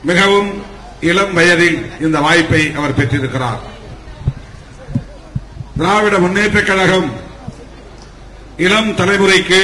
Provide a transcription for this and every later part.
மிகவும் இளம் வயதில் இந்த வாய்ப்பை அவர் பெற்றிருக்கிறார் திராவிட முன்னேற்றக் கழகம் இளம் தலைமுறைக்கு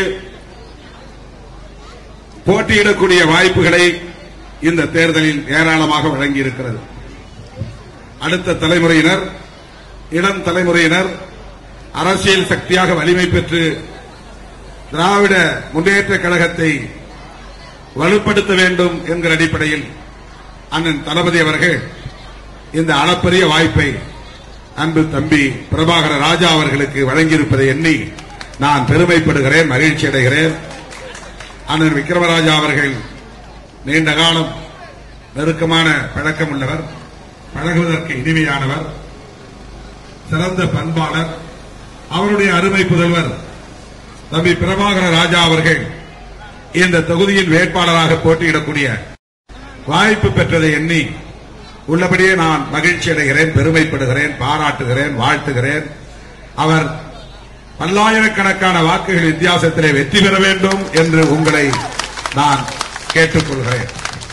போட்டியிடக்கூடிய வாய்ப்புகளை இந்த தேர்தலில் ஏராளமாக வழங்கியிருக்கிறது அடுத்த தலைமுறையினர் இளம் தலைமுறையினர் அரசியல் சக்தியாக வலிமை பெற்று திராவிட முன்னேற்றக் கழகத்தை வலுப்படுத்த வேண்டும் என்கிற அடிப்படையில் அண்ணன் தளபதி அவர்கள் இந்த அளப்பரிய வாய்ப்பை அன்பு தம்பி பிரபாகர ராஜா அவர்களுக்கு வழங்கியிருப்பதை எண்ணி நான் பெருமைப்படுகிறேன் மகிழ்ச்சி அடைகிறேன் அண்ணன் விக்ரமராஜா அவர்கள் நீண்ட காலம் நெருக்கமான பழக்கம் உள்ளவர் பழகுவதற்கு இனிமையானவர் சிறந்த பண்பாளர் அவருடைய அருமை புதல்வர் தம்பி பிரபாகர ராஜா அவர்கள் இந்த தொகுதியில் வேட்பாளராக போட்டியிடக்கூடிய வாய்ப்பு பெற்றதை எண்ணி உள்ளபடியே நான் மகிழ்ச்சி அடைகிறேன் பெருமைப்படுகிறேன் பாராட்டுகிறேன் வாழ்த்துகிறேன் அவர் பல்லாயிரக்கணக்கான வாக்குகள் வித்தியாசத்திலே வெற்றி பெற வேண்டும் என்று உங்களை நான் கேட்டுக்கொள்கிறேன்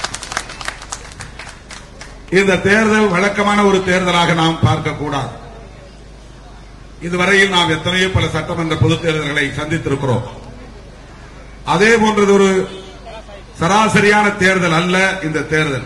இந்த தேர்தல் வழக்கமான ஒரு தேர்தலாக நாம் பார்க்கக்கூடாது இதுவரையில் நாம் எத்தனையோ பல சட்டமன்ற பொதுத் தேர்தல்களை சந்தித்திருக்கிறோம் அதே போன்றது ஒரு சராசரியான தேர்தல் அல்ல இந்த தேர்தல்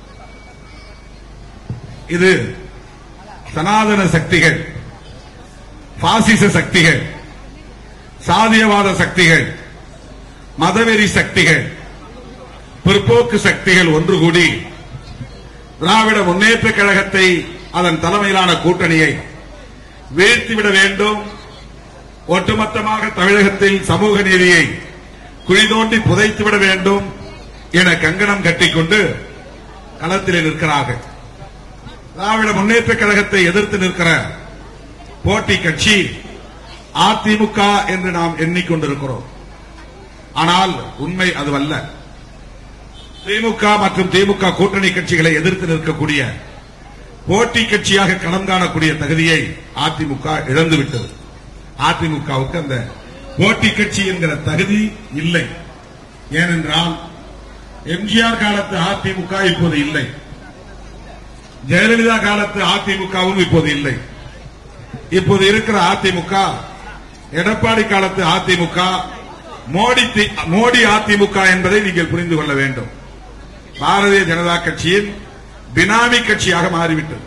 இது சனாதன சக்திகள் பாசிச சக்திகள் சாதியவாத சக்திகள் மதவெறி சக்திகள் பிற்போக்கு சக்திகள் ஒன்று கூடி திராவிட முன்னேற்றக் கழகத்தை அதன் தலைமையிலான கூட்டணியை வீழ்த்திவிட வேண்டும் ஒட்டுமொத்தமாக தமிழகத்தில் சமூக நீதியை குழி தோண்டி புதைத்துவிட வேண்டும் என கங்கணம் கட்டிக்கொண்டு களத்தில் நிற்கிறார்கள் திராவிட முன்னேற்றக் கழகத்தை எதிர்த்து நிற்கிற போட்டி கட்சி அதிமுக என்று நாம் எண்ணிக்கொண்டிருக்கிறோம் ஆனால் உண்மை அதுவல்ல திமுக மற்றும் திமுக கூட்டணி கட்சிகளை எதிர்த்து நிற்கக்கூடிய போட்டி கட்சியாக களம் காணக்கூடிய தகுதியை அதிமுக இழந்துவிட்டது அதிமுகவுக்கு அந்த போட்டி கட்சி என்கிற தகுதி இல்லை ஏனென்றால் எம்ஜிஆர் காலத்து அதிமுக இப்போது இல்லை ஜெயலலிதா காலத்து அதிமுகவும் இப்போது இல்லை இப்போது இருக்கிற அதிமுக எடப்பாடி காலத்து அதிமுக மோடி தி- மோடி அதிமுக என்பதை நீங்கள் புரிந்து கொள்ள வேண்டும் பாரதிய ஜனதா கட்சியின் பினாமி கட்சியாக மாறிவிட்டது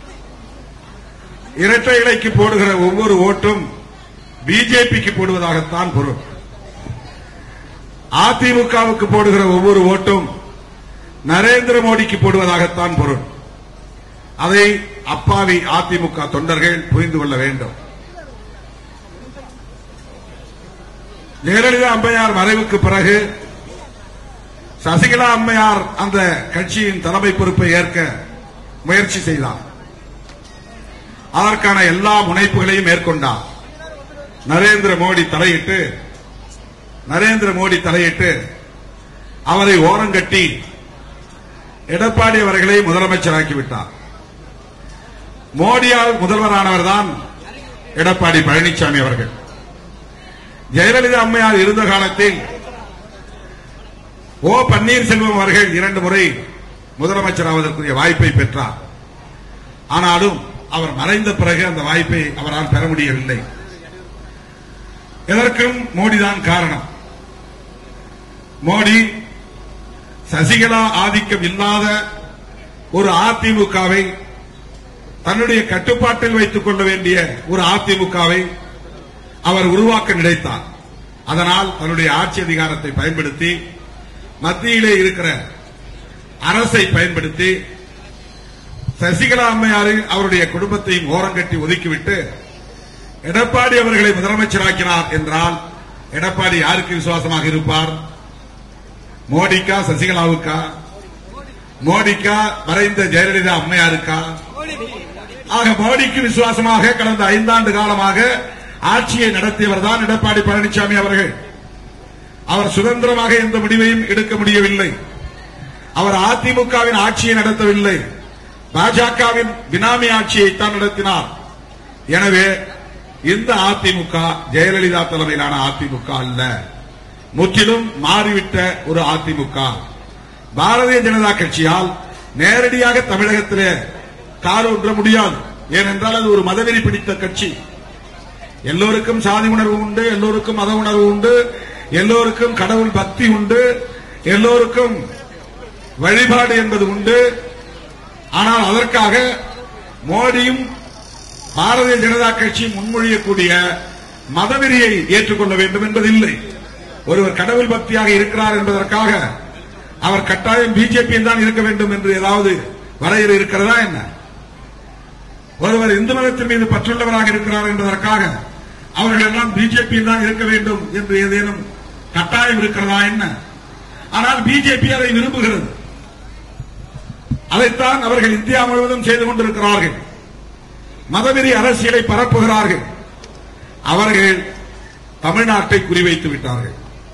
இரட்டை இலைக்கு போடுகிற ஒவ்வொரு ஓட்டும் பிஜேபிக்கு போடுவதாகத்தான் பொருள் அதிமுகவுக்கு போடுகிற ஒவ்வொரு ஓட்டும் நரேந்திர மோடிக்கு போடுவதாகத்தான் பொருள் அதை அப்பாவி அதிமுக தொண்டர்கள் புரிந்து கொள்ள வேண்டும் ஜெயலலிதா அம்மையார் மறைவுக்கு பிறகு சசிகலா அம்மையார் அந்த கட்சியின் தலைமை பொறுப்பை ஏற்க முயற்சி செய்தார் அதற்கான எல்லா முனைப்புகளையும் மேற்கொண்டார் நரேந்திர மோடி தலையிட்டு நரேந்திர மோடி தலையிட்டு அவரை ஓரங்கட்டி எடப்பாடி அவர்களை முதலமைச்சராக்கிவிட்டார் மோடியால் முதல்வரானவர் தான் எடப்பாடி பழனிசாமி அவர்கள் ஜெயலலிதா அம்மையார் இருந்த காலத்தில் ஓ பன்னீர்செல்வம் அவர்கள் இரண்டு முறை முதலமைச்சராவதற்குரிய வாய்ப்பை பெற்றார் ஆனாலும் அவர் மறைந்த பிறகு அந்த வாய்ப்பை அவரால் பெற முடியவில்லை எதற்கும் மோடிதான் காரணம் மோடி சசிகலா ஆதிக்கம் இல்லாத ஒரு அதிமுகவை தன்னுடைய கட்டுப்பாட்டில் வைத்துக் கொள்ள வேண்டிய ஒரு அதிமுகவை அவர் உருவாக்க நினைத்தார் அதனால் தன்னுடைய ஆட்சி அதிகாரத்தை பயன்படுத்தி மத்தியிலே இருக்கிற அரசை பயன்படுத்தி சசிகலா அம்மையாரின் அவருடைய குடும்பத்தையும் ஓரங்கட்டி ஒதுக்கிவிட்டு எடப்பாடி அவர்களை முதலமைச்சராக்கினார் என்றால் எடப்பாடி யாருக்கு விசுவாசமாக இருப்பார் மோடிக்கா சசிகலாவுக்கா மோடிக்கா மறைந்த ஜெயலலிதா அம்மையாருக்கா ஆக மோடிக்கு விசுவாசமாக கடந்த ஐந்தாண்டு காலமாக ஆட்சியை நடத்தியவர் தான் எடப்பாடி பழனிசாமி அவர்கள் அவர் சுதந்திரமாக எந்த முடிவையும் எடுக்க முடியவில்லை அவர் அதிமுகவின் ஆட்சியை நடத்தவில்லை பாஜகவின் பினாமி ஆட்சியைத்தான் நடத்தினார் எனவே இந்த அதிமுக ஜெயலலிதா தலைமையிலான அதிமுக அல்ல முற்றிலும் மாறிவிட்ட ஒரு அதிமுக பாரதிய ஜனதா கட்சியால் நேரடியாக தமிழகத்திலே கால் ஒன்ற முடியாது ஏனென்றால் அது ஒரு மதவெறி பிடித்த கட்சி எல்லோருக்கும் சாதி உணர்வு உண்டு எல்லோருக்கும் மத உணர்வு உண்டு எல்லோருக்கும் கடவுள் பக்தி உண்டு எல்லோருக்கும் வழிபாடு என்பது உண்டு ஆனால் அதற்காக மோடியும் பாரதிய ஜனதா கட்சி முன்மொழியக்கூடிய மதவெறியை ஏற்றுக்கொள்ள வேண்டும் என்பதில்லை ஒருவர் கடவுள் பக்தியாக இருக்கிறார் என்பதற்காக அவர் கட்டாயம் பிஜேபியில் தான் இருக்க வேண்டும் என்று ஏதாவது வரையறை இருக்கிறதா என்ன ஒருவர் இந்து மதத்தின் மீது பற்றுள்ளவராக இருக்கிறார் என்பதற்காக அவர்கள் எல்லாம் பிஜேபியில் தான் இருக்க வேண்டும் என்று ஏதேனும் கட்டாயம் இருக்கிறதா என்ன ஆனால் பிஜேபி அதை விரும்புகிறது அதைத்தான் அவர்கள் இந்தியா முழுவதும் செய்து கொண்டிருக்கிறார்கள் மதவெறி அரசியலை பரப்புகிறார்கள் அவர்கள் தமிழ்நாட்டை குறிவைத்து விட்டார்கள்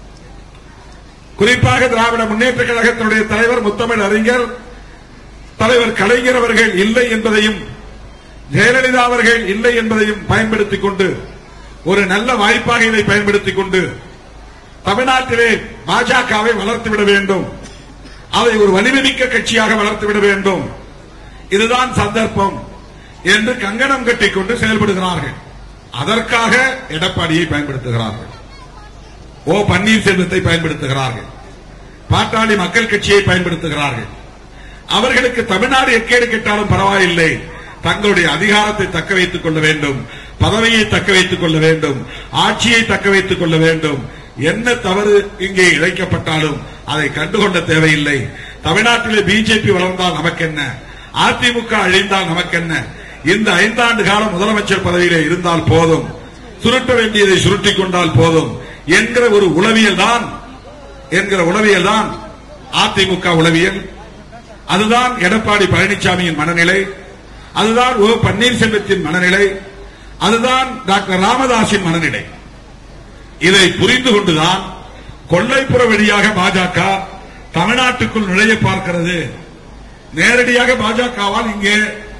குறிப்பாக திராவிட முன்னேற்ற கழகத்தினுடைய தலைவர் முத்தமிழ் அறிஞர் தலைவர் கலைஞர் அவர்கள் இல்லை என்பதையும் ஜெயலலிதா அவர்கள் இல்லை என்பதையும் பயன்படுத்திக் கொண்டு ஒரு நல்ல வாய்ப்பாக இதை பயன்படுத்திக் கொண்டு தமிழ்நாட்டிலே பாஜகவை வளர்த்துவிட வேண்டும் அதை ஒரு வலிமைமிக்க கட்சியாக வளர்த்துவிட வேண்டும் இதுதான் சந்தர்ப்பம் என்று கங்கணம் கட்டிக்கொண்டு செயல்படுகிறார்கள் அதற்காக எடப்பாடியை பயன்படுத்துகிறார்கள் ஓ பன்னீர்செல்வத்தை பயன்படுத்துகிறார்கள் பாட்டாளி மக்கள் கட்சியை பயன்படுத்துகிறார்கள் அவர்களுக்கு தமிழ்நாடு எக்கேடு கெட்டாலும் பரவாயில்லை தங்களுடைய அதிகாரத்தை தக்க வைத்துக் கொள்ள வேண்டும் பதவியை தக்க வைத்துக் கொள்ள வேண்டும் ஆட்சியை தக்க வைத்துக் கொள்ள வேண்டும் என்ன தவறு இங்கே இழைக்கப்பட்டாலும் அதை கண்டுகொள்ள தேவையில்லை தமிழ்நாட்டிலே பிஜேபி வளர்ந்தால் நமக்கென்ன அதிமுக அழிந்தால் நமக்கென்ன இந்த ஐந்தாண்டு காலம் முதலமைச்சர் பதவியிலே இருந்தால் போதும் சுருட்ட வேண்டியதை சுருட்டிக் கொண்டால் போதும் என்கிற ஒரு உளவியல் தான் என்கிற உளவியல் தான் அதிமுக உளவியல் அதுதான் எடப்பாடி பழனிசாமியின் மனநிலை அதுதான் ஓ பன்னீர்செல்வத்தின் மனநிலை அதுதான் டாக்டர் ராமதாசின் மனநிலை இதை புரிந்து கொண்டுதான் கொள்ளைப்புற வழியாக பாஜக தமிழ்நாட்டுக்குள் நுழைய பார்க்கிறது நேரடியாக பாஜகவால் இங்கே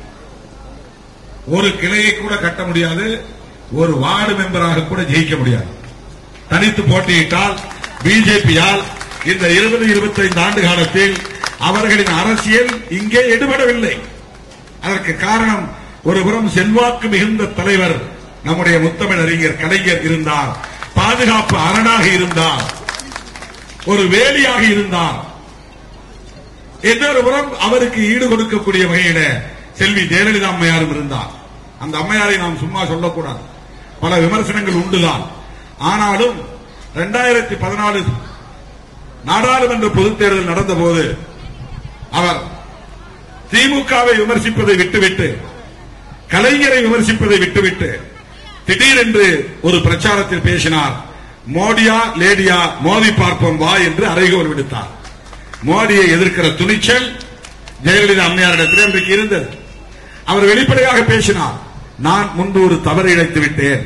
ஒரு கிளையை கூட கட்ட முடியாது ஒரு வார்டு மெம்பராக கூட ஜெயிக்க முடியாது தனித்து போட்டியிட்டால் பிஜேபியால் இந்த இருபது இருபத்தைந்து ஆண்டு காலத்தில் அவர்களின் அரசியல் இங்கே எடுபடவில்லை அதற்கு காரணம் ஒருபுறம் செல்வாக்கு மிகுந்த தலைவர் நம்முடைய முத்தமிழ் அறிஞர் கலைஞர் இருந்தார் பாதுகாப்பு அரணாக இருந்தார் ஒரு வேலியாக இருந்தார் இன்னொரு புறம் அவருக்கு ஈடு கொடுக்கக்கூடிய வகையில செல்வி ஜெயலலிதா அம்மையாரும் இருந்தார் அந்த அம்மையாரை நாம் சும்மா சொல்லக்கூடாது பல விமர்சனங்கள் உண்டுதான் ஆனாலும் இரண்டாயிரத்தி பதினாலு நாடாளுமன்ற பொதுத் தேர்தல் நடந்தபோது அவர் திமுகவை விமர்சிப்பதை விட்டுவிட்டு கலைஞரை விமர்சிப்பதை விட்டுவிட்டு திடீரென்று ஒரு பிரச்சாரத்தில் பேசினார் மோடியா லேடியா மோதி பார்ப்போம் வா என்று அறைகோல் விடுத்தார் மோடியை எதிர்க்கிற துணிச்சல் ஜெயலலிதா அம்மையாரிடத்தில் இன்றைக்கு இருந்தது அவர் வெளிப்படையாக பேசினார் நான் முன்பு ஒரு தவறு இழைத்து விட்டேன்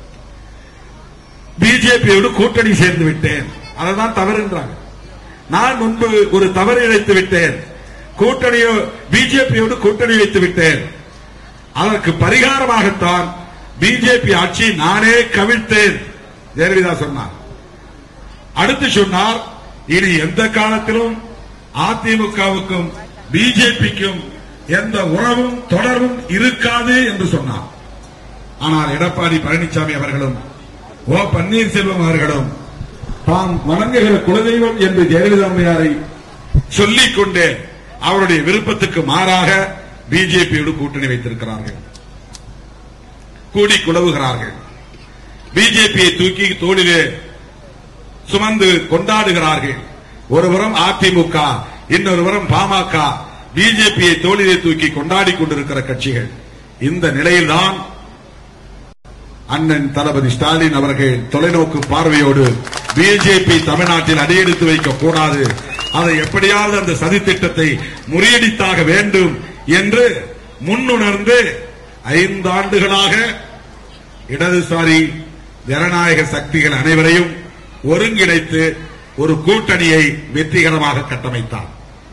பிஜேபியோடு கூட்டணி சேர்ந்து விட்டேன் அதுதான் தவறுன்றாங்க நான் முன்பு ஒரு தவறு இழைத்து விட்டேன் கூட்டணியோ பிஜேபியோடு கூட்டணி வைத்து விட்டேன் அதற்கு பரிகாரமாகத்தான் பிஜேபி ஆட்சி நானே கவிழ்த்தேன் ஜெயலலிதா சொன்னார் அடுத்து சொன்னார் இனி எந்த காலத்திலும் அதிமுகவுக்கும் பிஜேபிக்கும் எந்த உறவும் தொடர்பும் இருக்காது என்று சொன்னார் ஆனால் எடப்பாடி பழனிசாமி அவர்களும் ஓ பன்னீர்செல்வம் அவர்களும் தாம் வணங்குகிற குலதெய்வம் என்று ஜெயலலிதா அம்மையாரை சொல்லிக் கொண்டே அவருடைய விருப்பத்துக்கு மாறாக பிஜேபியோடு கூட்டணி வைத்திருக்கிறார்கள் கூடி குலவுகிறார்கள் பிஜேபியை தூக்கி தோளிலே சுமந்து கொண்டாடுகிறார்கள் ஒருபுறம் அதிமுக இன்னொருபுறம் பாமக பிஜேபியை தோளிலே தூக்கி கொண்டாடி கொண்டிருக்கிற கட்சிகள் இந்த நிலையில்தான் அண்ணன் தளபதி ஸ்டாலின் அவர்கள் தொலைநோக்கு பார்வையோடு பிஜேபி தமிழ்நாட்டில் அடியெடுத்து வைக்க கூடாது அதை எப்படியாவது அந்த சதி திட்டத்தை முறியடித்தாக வேண்டும் என்று முன்னுணர்ந்து ஐந்தாண்டுகளாக இடதுசாரி ஜனநாயக சக்திகள் அனைவரையும் ஒருங்கிணைத்து ஒரு கூட்டணியை வெற்றிகரமாக கட்டமைத்தார்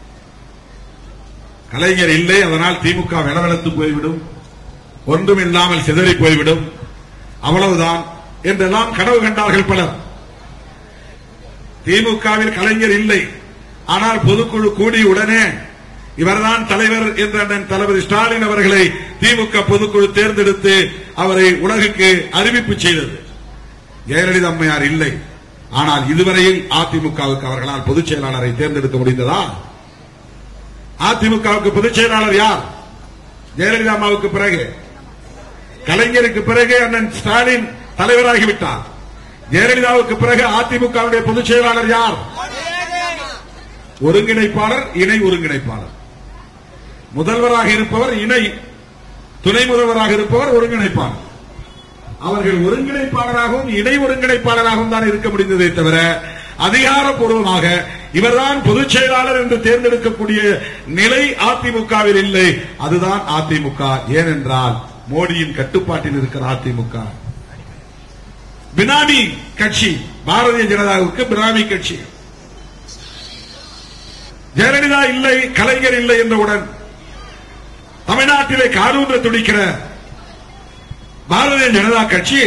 கலைஞர் இல்லை அதனால் திமுக விளவெடுத்து போய்விடும் ஒன்றும் இல்லாமல் சிதறி போய்விடும் அவ்வளவுதான் என்றெல்லாம் கனவு கண்டார்கள் பலர் திமுகவில் கலைஞர் இல்லை ஆனால் பொதுக்குழு கூடி உடனே இவர்தான் தலைவர் என்ற அண்ணன் தளபதி ஸ்டாலின் அவர்களை திமுக பொதுக்குழு தேர்ந்தெடுத்து அவரை உலகுக்கு அறிவிப்பு செய்தது ஜெயலலிதா அம்மையார் இல்லை ஆனால் இதுவரையில் அதிமுகவுக்கு அவர்களால் பொதுச் செயலாளரை தேர்ந்தெடுக்க முடிந்ததா அதிமுகவுக்கு பொதுச் செயலாளர் யார் ஜெயலலிதா அம்மாவுக்கு பிறகு கலைஞருக்கு பிறகு அண்ணன் ஸ்டாலின் தலைவராகிவிட்டார் ஜெயலலிதாவுக்கு பிறகு அதிமுகவுடைய பொதுச் செயலாளர் யார் ஒருங்கிணைப்பாளர் இணை ஒருங்கிணைப்பாளர் முதல்வராக இருப்பவர் இணை துணை முதல்வராக இருப்பவர் ஒருங்கிணைப்பாளர் அவர்கள் ஒருங்கிணைப்பாளராகவும் இணை ஒருங்கிணைப்பாளராகவும் தான் இருக்க முடிந்ததே தவிர அதிகாரப்பூர்வமாக இவர்தான் பொதுச் செயலாளர் என்று தேர்ந்தெடுக்கக்கூடிய நிலை அதிமுகவில் இல்லை அதுதான் அதிமுக ஏனென்றால் மோடியின் கட்டுப்பாட்டில் இருக்கிற அதிமுக பினாமி கட்சி பாரதிய ஜனதாவுக்கு பினாமி கட்சி ஜெயலலிதா இல்லை கலைஞர் இல்லை என்றவுடன் தமிழ்நாட்டிலே காலூன்ற துடிக்கிற பாரதிய ஜனதா கட்சி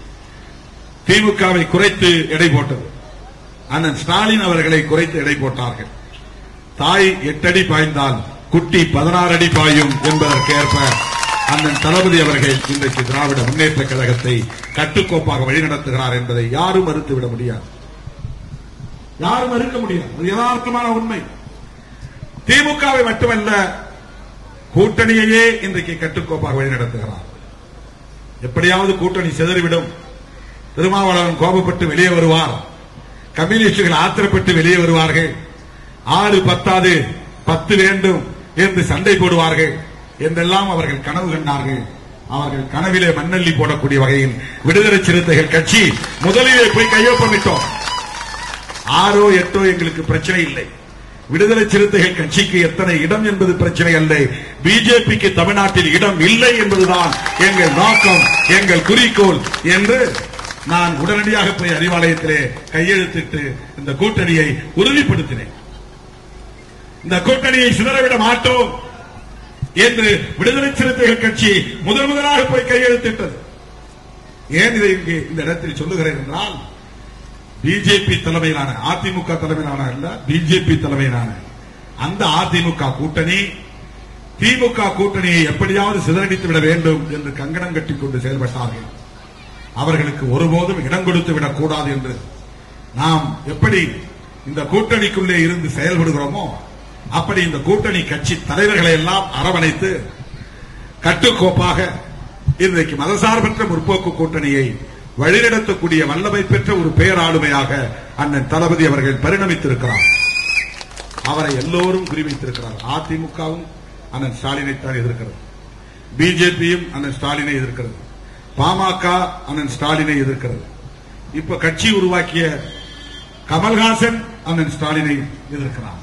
திமுகவை குறைத்து எடை போட்டது அண்ணன் ஸ்டாலின் அவர்களை குறைத்து எடை போட்டார்கள் தாய் எட்டடி பாய்ந்தால் குட்டி பதினாறு அடி பாயும் என்பதற்கேற்ப அண்ணன் தளபதி அவர்கள் இன்றைக்கு திராவிட முன்னேற்ற கழகத்தை கட்டுக்கோப்பாக வழிநடத்துகிறார் என்பதை யாரும் மறுத்துவிட முடியாது யாரும் மறுக்க முடியாது அது யதார்த்தமான உண்மை திமுகவை மட்டுமல்ல கூட்டணியையே இன்றைக்கு கட்டுக்கோப்பாக வழிநடத்துகிறார் எப்படியாவது கூட்டணி சிதறிவிடும் திருமாவளவன் கோபப்பட்டு வெளியே வருவார் கம்யூனிஸ்டுகள் ஆத்திரப்பட்டு வெளியே வருவார்கள் ஆறு பத்தாது பத்து வேண்டும் என்று சண்டை போடுவார்கள் என்றெல்லாம் அவர்கள் கனவு கண்டார்கள் அவர்கள் கனவிலே மண்ணள்ளி போடக்கூடிய வகையில் விடுதலை சிறுத்தைகள் கட்சி முதலிலே போய் கையொப்பமிட்டோம் ஆறோ எட்டோ எங்களுக்கு பிரச்சனை இல்லை விடுதலை சிறுத்தைகள் கட்சிக்கு எத்தனை இடம் என்பது பிரச்சனை அல்ல பிஜேபிக்கு தமிழ்நாட்டில் இடம் இல்லை என்பதுதான் எங்கள் நோக்கம் எங்கள் குறிக்கோள் என்று நான் உடனடியாக போய் அறிவாலயத்திலே கையெழுத்திட்டு இந்த கூட்டணியை உறுதிப்படுத்தினேன் இந்த கூட்டணியை சிதறவிட மாட்டோம் என்று விடுதலை சிறுத்தைகள் கட்சி முதல் முதலாக போய் கையெழுத்திட்டது ஏன் இதை இங்கே இந்த இடத்தில் சொல்லுகிறேன் என்றால் பிஜேபி தலைமையிலான அதிமுக தலைமையிலான அல்ல பிஜேபி தலைமையிலான அந்த அதிமுக கூட்டணி திமுக கூட்டணியை எப்படியாவது சிதறடித்து விட வேண்டும் என்று கங்கணம் கட்டிக் கொண்டு செயல்பட்டார்கள் அவர்களுக்கு ஒருபோதும் இடம் கொடுத்து விடக்கூடாது என்று நாம் எப்படி இந்த கூட்டணிக்குள்ளே இருந்து செயல்படுகிறோமோ அப்படி இந்த கூட்டணி கட்சி தலைவர்களை எல்லாம் அரவணைத்து கட்டுக்கோப்பாக இன்றைக்கு மதசார்பற்ற முற்போக்கு கூட்டணியை வழிநடத்தக்கூடிய வல்லமை பெற்ற ஒரு பேராளுமையாக அண்ணன் தளபதி அவர்கள் பரிணமித்திருக்கிறார் அவரை எல்லோரும் குறிவைத்திருக்கிறார் அதிமுகவும் அண்ணன் ஸ்டாலினைத்தான் எதிர்க்கிறது பிஜேபியும் அண்ணன் ஸ்டாலினை எதிர்க்கிறது பாமக அண்ணன் ஸ்டாலினை எதிர்க்கிறது இப்ப கட்சி உருவாக்கிய கமல்ஹாசன் அண்ணன் ஸ்டாலினை எதிர்க்கிறார்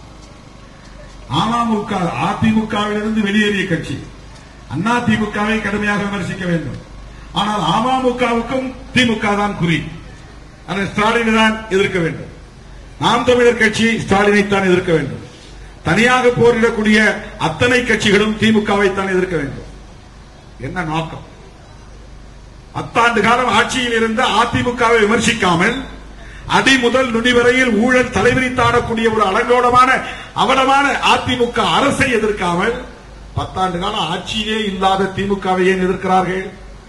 அமமுக அதிமுகவிலிருந்து வெளியேறிய கட்சி அண்ணா திமுகவை கடுமையாக விமர்சிக்க வேண்டும் ஆனால் அமமுகவுக்கும் திமுக தான் குறி அண்ணன் ஸ்டாலினை தான் எதிர்க்க வேண்டும் நாம் தமிழர் கட்சி ஸ்டாலினை தான் எதிர்க்க வேண்டும் தனியாக போரிடக்கூடிய அத்தனை கட்சிகளும் திமுகவை தான் எதிர்க்க வேண்டும் என்ன நோக்கம் பத்தாண்டு காலம் ஆட்சியில் இருந்த அதிமுகவை விமர்சிக்காமல் அடி முதல் நுனி வரையில் ஊழல் தலைவிரித்தாடக்கூடிய ஒரு அலங்கோலமான அவலமான அதிமுக அரசை எதிர்க்காமல் பத்தாண்டு காலம் ஆட்சியிலே இல்லாத திமுகவை ஏன் எதிர்க்கிறார்கள்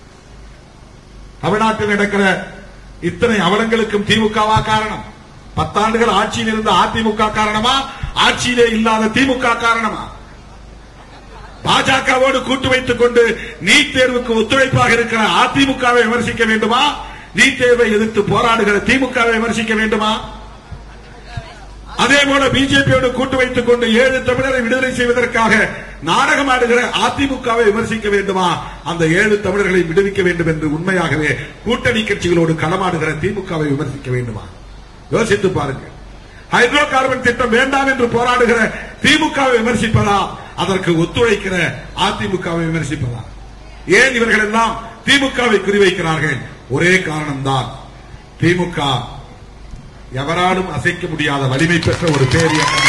தமிழ்நாட்டில் நடக்கிற இத்தனை அவலங்களுக்கும் திமுகவா காரணம் பத்தாண்டுகள் ஆட்சியில் இருந்த அதிமுக காரணமா ஆட்சியிலே இல்லாத திமுக காரணமா பாஜகவோடு கூட்டு வைத்துக் கொண்டு நீட் தேர்வுக்கு ஒத்துழைப்பாக இருக்கிற அதிமுகவை விமர்சிக்க வேண்டுமா நீட் தேர்வை எதிர்த்து போராடுகிற திமுகவை விமர்சிக்க வேண்டுமா அதே போல பிஜேபியோடு கூட்டு வைத்துக் கொண்டு ஏழு தமிழரை விடுதலை செய்வதற்காக நாடகம் ஆடுகிற அதிமுகவை விமர்சிக்க வேண்டுமா அந்த ஏழு தமிழர்களை விடுவிக்க வேண்டும் என்று உண்மையாகவே கூட்டணி கட்சிகளோடு களமாடுகிற திமுகவை விமர்சிக்க வேண்டுமா யோசித்து பாருங்க ஹைட்ரோ கார்பன் திட்டம் வேண்டாம் என்று போராடுகிற திமுகவை விமர்சிப்பதா அதற்கு ஒத்துழைக்கிற அதிமுகவை விமர்சிப்பதா ஏன் இவர்கள் எல்லாம் திமுகவை குறிவைக்கிறார்கள் ஒரே காரணம்தான் திமுக எவராலும் அசைக்க முடியாத வலிமை பெற்ற ஒரு பேர் இயக்கம்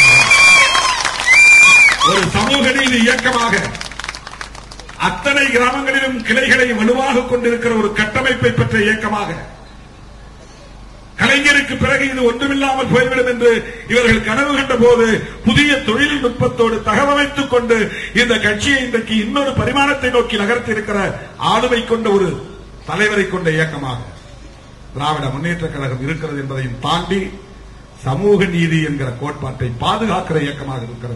ஒரு சமூக நீதி இயக்கமாக அத்தனை கிராமங்களிலும் கிளைகளை வலுவாக கொண்டிருக்கிற ஒரு கட்டமைப்பை பெற்ற இயக்கமாக கலைஞருக்கு பிறகு இது ஒன்றுமில்லாமல் போய்விடும் என்று இவர்கள் கனவு கண்ட போது புதிய தொழில்நுட்பத்தோடு தகவமைத்துக் கொண்டு இந்த கட்சியை இன்றைக்கு இன்னொரு பரிமாணத்தை நோக்கி நகர்த்தி இருக்கிற ஆளுமை கொண்ட ஒரு தலைவரை கொண்ட இயக்கமாக திராவிட முன்னேற்ற கழகம் இருக்கிறது என்பதையும் தாண்டி சமூக நீதி என்கிற கோட்பாட்டை பாதுகாக்கிற இயக்கமாக இருக்கிறது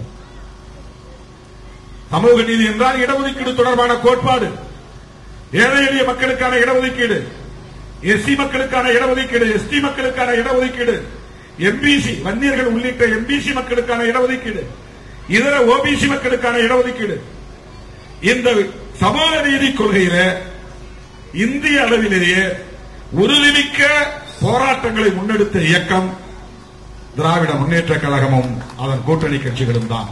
சமூக நீதி என்றால் இடஒதுக்கீடு தொடர்பான கோட்பாடு ஏழை எளிய மக்களுக்கான இடஒதுக்கீடு எஸ்சி மக்களுக்கான இடஒதுக்கீடு எஸ்டி மக்களுக்கான இடஒதுக்கீடு எம்பிசி வன்னியர்கள் உள்ளிட்ட எம்பிசி மக்களுக்கான இடஒதுக்கீடு இதர ஓபிசி மக்களுக்கான இடஒதுக்கீடு இந்த சமூக நீதி கொள்கையில இந்திய அளவிலேயே உறுதிமிக்க போராட்டங்களை முன்னெடுத்த இயக்கம் திராவிட முன்னேற்ற கழகமும் அதன் கூட்டணி கட்சிகளும் தான்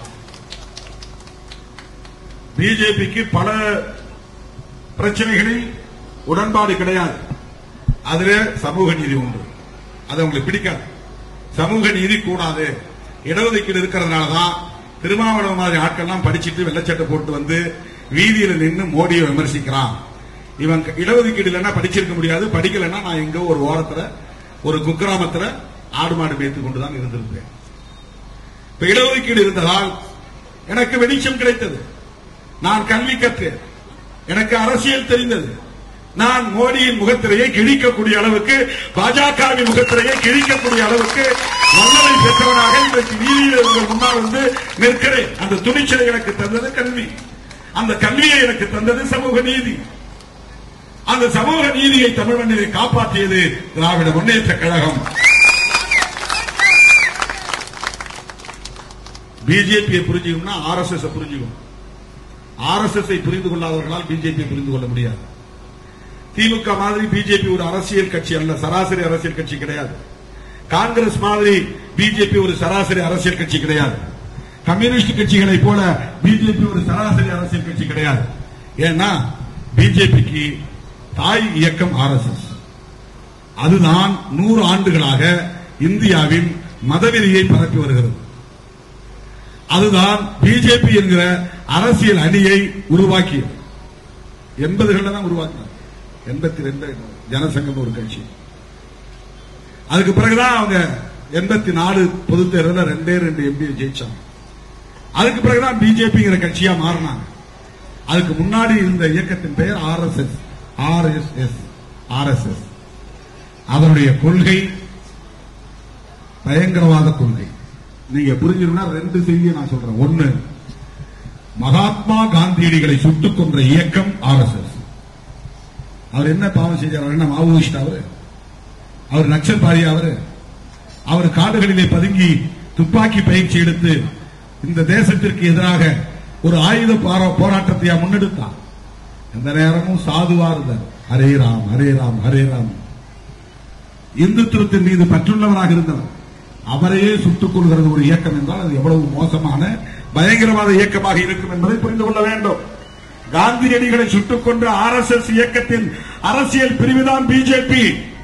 பிஜேபிக்கு பல பிரச்சனைகளில் உடன்பாடு கிடையாது அதுல சமூக நீதி உண்டு அது உங்களுக்கு பிடிக்காது சமூக நீதி கூடாது இடஒதுக்கீடு இருக்கிறதுனால தான் திருமாவளவன் மாதிரி ஆட்கள்லாம் படிச்சிட்டு வெள்ளச்சட்டை போட்டு வந்து வீதியில நின்று மோடியை விமர்சிக்கிறான் இவன் இடஒதுக்கீடு இல்லைன்னா படிச்சிருக்க முடியாது படிக்கலைன்னா நான் எங்க ஒரு ஓரத்துல ஒரு குக்கிராமத்துல ஆடு மாடு மேய்த்து கொண்டுதான் இருந்திருப்பேன் இப்ப இடஒதுக்கீடு இருந்ததால் எனக்கு வெளிச்சம் கிடைத்தது நான் கல்வி கற்றேன் எனக்கு அரசியல் தெரிந்தது நான் மோடியின் முகத்திரையை கிழிக்கக்கூடிய அளவுக்கு பாஜகவின் முகத்திரையை கிழிக்கக்கூடிய அளவுக்கு வல்லமை பெற்றவனாக இன்றைக்கு வீதியில் உங்கள் முன்னால் வந்து நிற்கிறேன் அந்த துணிச்சலை எனக்கு தந்தது கல்வி அந்த கல்வியை எனக்கு தந்தது சமூக நீதி அந்த சமூக நீதியை தமிழ் மண்ணிலே காப்பாற்றியது திராவிட முன்னேற்ற கழகம் பிஜேபியை புரிஞ்சுக்கணும்னா ஆர் எஸ் எஸ் புரிஞ்சுக்கணும் ஆர் எஸ் எஸ் புரிந்து கொள்ளாதவர்களால் பிஜேபி புரிந்து கொள்ள முடியாது திமுக மாதிரி பிஜேபி ஒரு அரசியல் கட்சி அல்ல சராசரி அரசியல் கட்சி கிடையாது காங்கிரஸ் மாதிரி பிஜேபி ஒரு சராசரி அரசியல் கட்சி கிடையாது கம்யூனிஸ்ட் கட்சிகளை போல பிஜேபி ஒரு சராசரி அரசியல் கட்சி கிடையாது ஏன்னா பிஜேபிக்கு தாய் இயக்கம் ஆர் எஸ் எஸ் அதுதான் நூறு ஆண்டுகளாக இந்தியாவில் மதவெறியை பரப்பி வருகிறது அதுதான் பிஜேபி என்கிற அரசியல் அணியை உருவாக்கியது எண்பதுகள்ல தான் உருவாக்கினார் எண்பத்தி ரெண்டு ஜனசங்கம் ஒரு கட்சி அதுக்கு பிறகுதான் அவங்க எண்பத்தி நாலு பொது தேர்தலில் ரெண்டே ரெண்டு எம்பி ஜெயிச்சாங்க அதுக்கு பிறகுதான் பிஜேபிங்கிற கட்சியா மாறினாங்க அதுக்கு முன்னாடி இருந்த இயக்கத்தின் பெயர் R S S R S S R S S அதனுடைய கொள்கை பயங்கரவாத கொள்கை நீங்க புரிஞ்சுக்கணும்னா ரெண்டு செய்தியை நான் சொல்றேன் ஒன்னு மகாத்மா காந்தியடிகளை சுட்டுக் கொன்ற இயக்கம் ஆர் எஸ் எஸ் அவர் என்ன பாவம் செஞ்சார் அவர் என்ன மாவோயிஸ்ட் அவரு அவர் நக்சல் பாரியா அவரு அவர் காடுகளிலே பதுங்கி துப்பாக்கி பயிற்சி எடுத்து இந்த தேசத்திற்கு எதிராக ஒரு ஆயுத போரா- போராட்டத்தை முன்னெடுத்தார் எந்த நேரமும் சாதுவா இருந்தார் ஹரே ராம் ஹரே ராம் ஹரே ராம் இந்துத்துவத்தின் மீது பற்றுள்ளவராக இருந்தவர் அவரையே சுட்டுக் கொள்கிறது ஒரு இயக்கம் என்றால் அது எவ்வளவு மோசமான பயங்கரவாத இயக்கமாக இருக்கும் என்பதை புரிந்து கொள்ள வேண்டும் காந்தியடிகளை சுட்டுக் கொன்ற ஆர் எஸ் எஸ் இயக்கத்தின் அரசியல் பிரிவுதான் பிஜேபி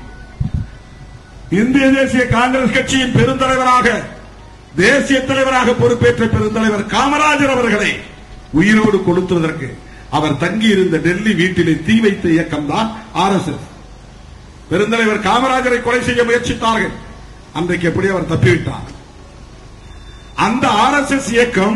இந்திய தேசிய காங்கிரஸ் கட்சியின் பெருந்தலைவராக தேசிய தலைவராக பொறுப்பேற்ற பெருந்தலைவர் காமராஜர் அவர்களை உயிரோடு கொளுத்துவதற்கு அவர் தங்கியிருந்த டெல்லி வீட்டிலே தீ வைத்த இயக்கம் தான் ஆர் எஸ் எஸ் பெருந்தலைவர் காமராஜரை கொலை செய்ய முயற்சித்தார்கள் அன்றைக்கு எப்படி அவர் தப்பிவிட்டார் அந்த ஆர் எஸ் எஸ் இயக்கம்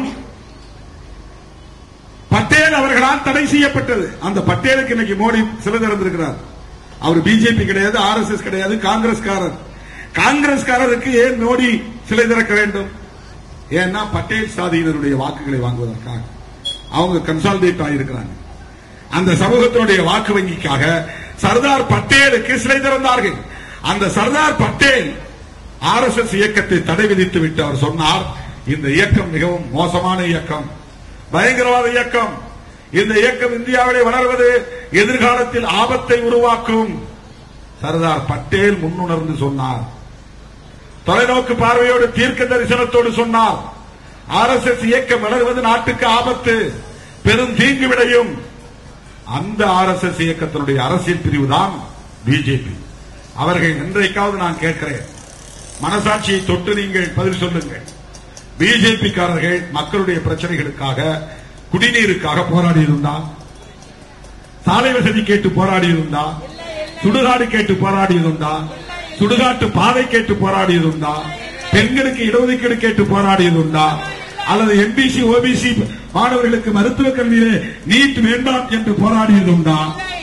பட்டேல் அவர்களால் தடை செய்யப்பட்டது அந்த பட்டேலுக்கு இன்னைக்கு மோடி சிலை திறந்திருக்கிறார் அவர் பிஜேபி கிடையாது ஆர் எஸ் எஸ் கிடையாது காங்கிரஸ்காரர் காங்கிரஸ்காரருக்கு ஏன் மோடி சிலை திறக்க வேண்டும் ஏன்னா பட்டேல் சாதியினருடைய வாக்குகளை வாங்குவதற்காக அவங்க கன்சால்டேட் ஆகியிருக்கிறாங்க அந்த சமூகத்தினுடைய வாக்கு வங்கிக்காக சர்தார் பட்டேலுக்கு சிலை திறந்தார்கள் அந்த Sardar Patel R S S இயக்கத்தை தடை விதித்து விட்டு அவர் சொன்னார் இந்த இயக்கம் மிகவும் மோசமான இயக்கம் பயங்கரவாத இயக்கம் இந்த இயக்கம் இந்தியாவிலே வளர்வது எதிர்காலத்தில் ஆபத்தை உருவாக்கும் சர்தார் பட்டேல் முன்னுணர்ந்து சொன்னார் தொலைநோக்கு பார்வையோடு தீர்க்க தரிசனத்தோடு சொன்னார் ஆர் எஸ் எஸ் இயக்கம் வளர்வது நாட்டுக்கு ஆபத்து பெரும் தீங்கு விளையும் அந்த ஆர் எஸ் எஸ் இயக்கத்தினுடைய அரசியல் பிரிவு தான் பிஜேபி அவர்கள் இன்றைக்காவது நான் கேட்கிறேன் மனசாட்சியை தொட்டு நீங்கள் பதில் சொல்லுங்கள் பிஜேபிக்காரர்கள் மக்களுடைய பிரச்சனைகளுக்காக குடிநீருக்காக போராடி இருந்தா சாலை வசதி கேட்டு போராடி இருந்தா சுடுகாடு கேட்டு போராடி இருந்தா சுடுகாட்டு பாதை கேட்டு போராடியது உண்டா பெண்களுக்கு இடஒதுக்கீடு கேட்டு போராடியது உண்டா அல்லது எம்பிசி ஓபிசி மாணவர்களுக்கு மருத்துவக் கல்வியிலே நீட் வேண்டாம் என்று போராடியது உண்டா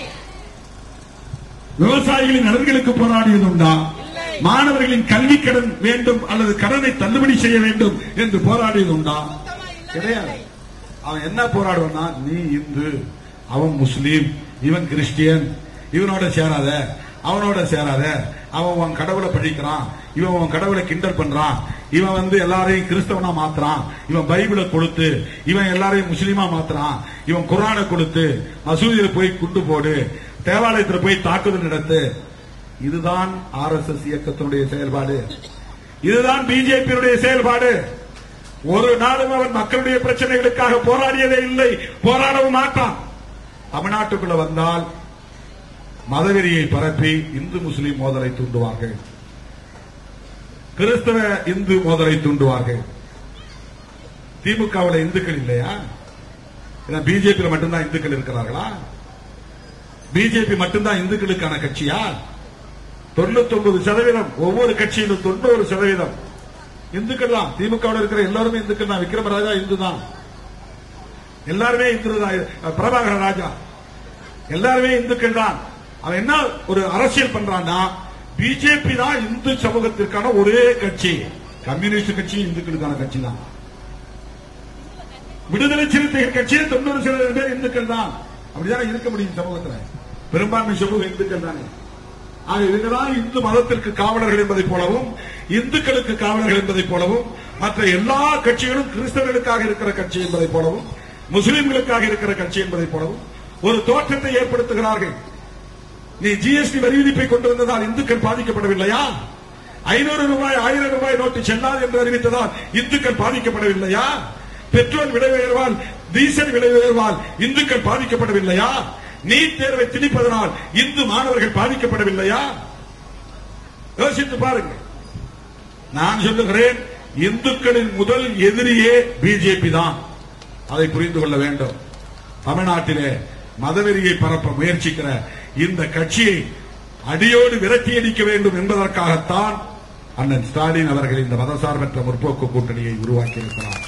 விவசாயிகளின் நலன்களுக்கு போராடியது உண்டா மாணவர்களின் கல்வி கடன் வேண்டும் அல்லது கடனை தள்ளுபடி செய்ய வேண்டும் என்று போராடியது உண்டா கிடையாது அவன் என்ன போராடுவான்னா நீ இந்து அவன் முஸ்லீம் இவன் கிறிஸ்டியன் இவனோட சேராத அவனோட சேராத அவன் உன் கடவுளை படிக்கிறான் இவன் உன் கடவுளை கிண்டல் பண்றான் இவன் வந்து எல்லாரையும் கிறிஸ்தவனா மாத்துறான் இவன் பைபிளை கொடுத்து இவன் எல்லாரையும் முஸ்லீமா மாத்துறான் இவன் குரானை கொடுத்து மசூதியில போய் குண்டு போடு தேவாலயத்துல போய் தாக்குதல் நடத்து இதுதான் ஆர் எஸ் எஸ் இயக்கத்தினுடைய செயல்பாடு இதுதான் பிஜேபியினுடைய செயல்பாடு ஒரு நாளும் அவன் மக்களுடைய பிரச்சனைகளுக்காக போராடியதே இல்லை போராடவும் மாட்டான் தமிழ்நாட்டுக்குள்ள வந்தால் மதவெறியை பரப்பி இந்து முஸ்லிம் மோதலை தூண்டுவார்கள் கிறிஸ்தவ இந்து மோதலை தூண்டுவார்கள் திமுகவில் இந்துக்கள் இல்லையா பிஜேபி மட்டும்தான் இந்துக்கள் இருக்கிறார்களா பிஜேபி மட்டும்தான் இந்துக்களுக்கான கட்சியா தொண்ணூத்தி ஒன்பது சதவீதம் ஒவ்வொரு கட்சியிலும் தொண்ணூறு சதவீதம் இந்துக்கள் தான் திமுக இருக்கிற எல்லாருமே இந்துக்கள் தான் விக்ரமராஜா இந்து தான் எல்லாருமே இந்து தான் பிரபாகர ராஜா எல்லாருமே இந்துக்கள் தான் அவன் என்ன ஒரு அரசியல் பண்றான்னா பிஜேபி தான் இந்து சமூகத்திற்கான ஒரே கட்சி கம்யூனிஸ்ட் கட்சி இந்துக்களுக்கான கட்சி தான் விடுதலை சிறுத்தைகள் கட்சியில் தொண்ணூறு சதவீதம் பேர் இந்துக்கள் தான் அப்படிதான் இருக்க முடியும் சமூகத்துல பெரும்பான்மை சமூகம் இந்துக்கள் தானே ஆக இவங்கதான் இந்து மதத்திற்கு காவலர்கள் என்பதை போலவும் இந்துக்களுக்கு காவலர்கள் என்பதை போலவும் மற்ற எல்லா கட்சிகளும் கிறிஸ்தவர்களுக்காக இருக்கிற கட்சி என்பதை போலவும் முஸ்லிம்களுக்காக இருக்கிற கட்சி என்பதை போலவும் ஒரு தோற்றத்தை ஏற்படுத்துகிறார்கள் நீ ஜிஎஸ்டி வரி விதிப்பை கொண்டு வந்ததால் இந்துக்கள் பாதிக்கப்படவில்லையா ஐநூறு ரூபாய் ஆயிரம் ரூபாய் நோட்டு செல்லாது என்று அறிவித்ததால் இந்துக்கள் பாதிக்கப்படவில்லையா பெட்ரோல் விலை உயர்வால் டீசல் விலை உயர்வால் இந்துக்கள் பாதிக்கப்படவில்லையா நீட் தேர்வை திணிப்பதனால் இந்து மாணவர்கள் பாதிக்கப்படவில்லையா யோசித்து பாருங்கள் நான் சொல்லுகிறேன் இந்துக்களின் முதல் எதிரியே பிஜேபி தான் அதை புரிந்து கொள்ள வேண்டும் தமிழ்நாட்டிலே மதவெறியை பரப்ப முயற்சிக்கிற இந்த கட்சியை அடியோடு விரட்டி அடிக்க வேண்டும் என்பதற்காகத்தான் அண்ணன் ஸ்டாலின் அவர்கள் இந்த மதசார்பற்ற முற்போக்கு கூட்டணியை உருவாக்கி இருக்கிறார்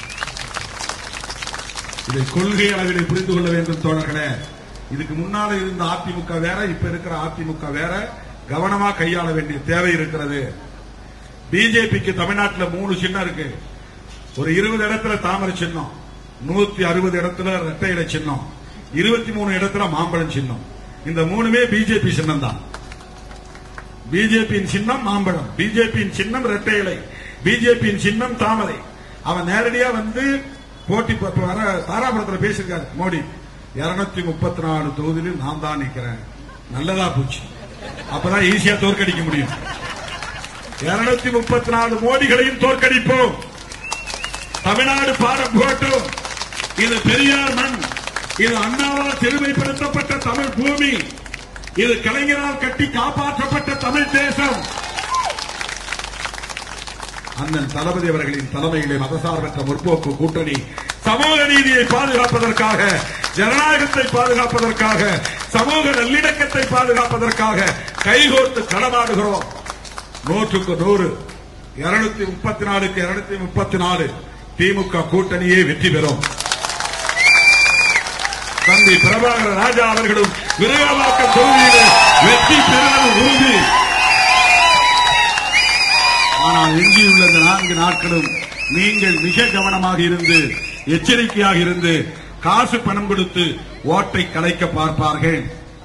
இதை கொள்கை அளவிலே புரிந்து கொள்ள வேண்டும் தோழர்களே இதுக்கு முன்னால இருந்த அதிமுக வேற இப்ப இருக்கிற அதிமுக வேற கவனமா கையாள வேண்டிய தேவை இருக்கிறது பிஜேபிக்கு தமிழ்நாட்டில் மூணு சின்னம் இருக்கு ஒரு இருபது இடத்துல தாமரை சின்னம் நூத்தி அறுபது இடத்துல இரட்டை இலை சின்னம் இருபத்தி மூணு இடத்துல மாம்பழம் சின்னம் இந்த மூணுமே பிஜேபி சின்னம் தான் பிஜேபியின் சின்னம் மாம்பழம் பிஜேபியின் சின்னம் இரட்டை இலை பிஜேபியின் சின்னம் தாமரை அவன் நேரடியா வந்து போட்டி ப- வர தாராபுரத்துல பேசியிருக்காரு மோடி இருநூத்தி முப்பத்தி நாலு தொகுதியிலும் நான் தான் நிக்கிறேன் நல்லதா போச்சு அப்பதான் ஈஸியா தோற்கடிக்க முடியும் இருநூத்தி முப்பத்தி நாலு மோடிகளையும் தோற்கடிப்போம் தமிழ்நாடு பாடம் போட்டும் இது பெரியார் மண் இது அண்ணாவால் செழுமைப்படுத்தப்பட்ட தமிழ் பூமி இது கலைஞரால் கட்டி காப்பாற்றப்பட்ட தமிழ் தேசம் அண்ணன் தளபதி அவர்களின் தலைமையிலே மதசார்பற்ற முற்போக்கு கூட்டணி சமூக நீதியை பாதுகாப்பதற்காக ஜனநாயகத்தை பாதுகாப்பதற்காக சமூக நல்லிணக்கத்தை பாதுகாப்பதற்காக கைகோர்த்து களமாடுகிறோம் நூற்றுக்கு நூறு இருநூத்தி முப்பத்தி நாலுக்கு இருநூத்தி முப்பத்தி நாலு திமுக கூட்டணியே வெற்றி பெறும் தம்பி பிரபாகர ராஜா அவர்களும் விருகவாக்கம் தொகுதியிலே வெற்றி பெறுவது உறுதி ஆனால் எஞ்சியுள்ள இந்த நான்கு நாட்களும் நீங்கள் மிக கவனமாக இருந்து எச்சரிக்கையாக இருந்து காசு பணம் கொடுத்து ஓட்டை கலைக்க பார்ப்பார்கள்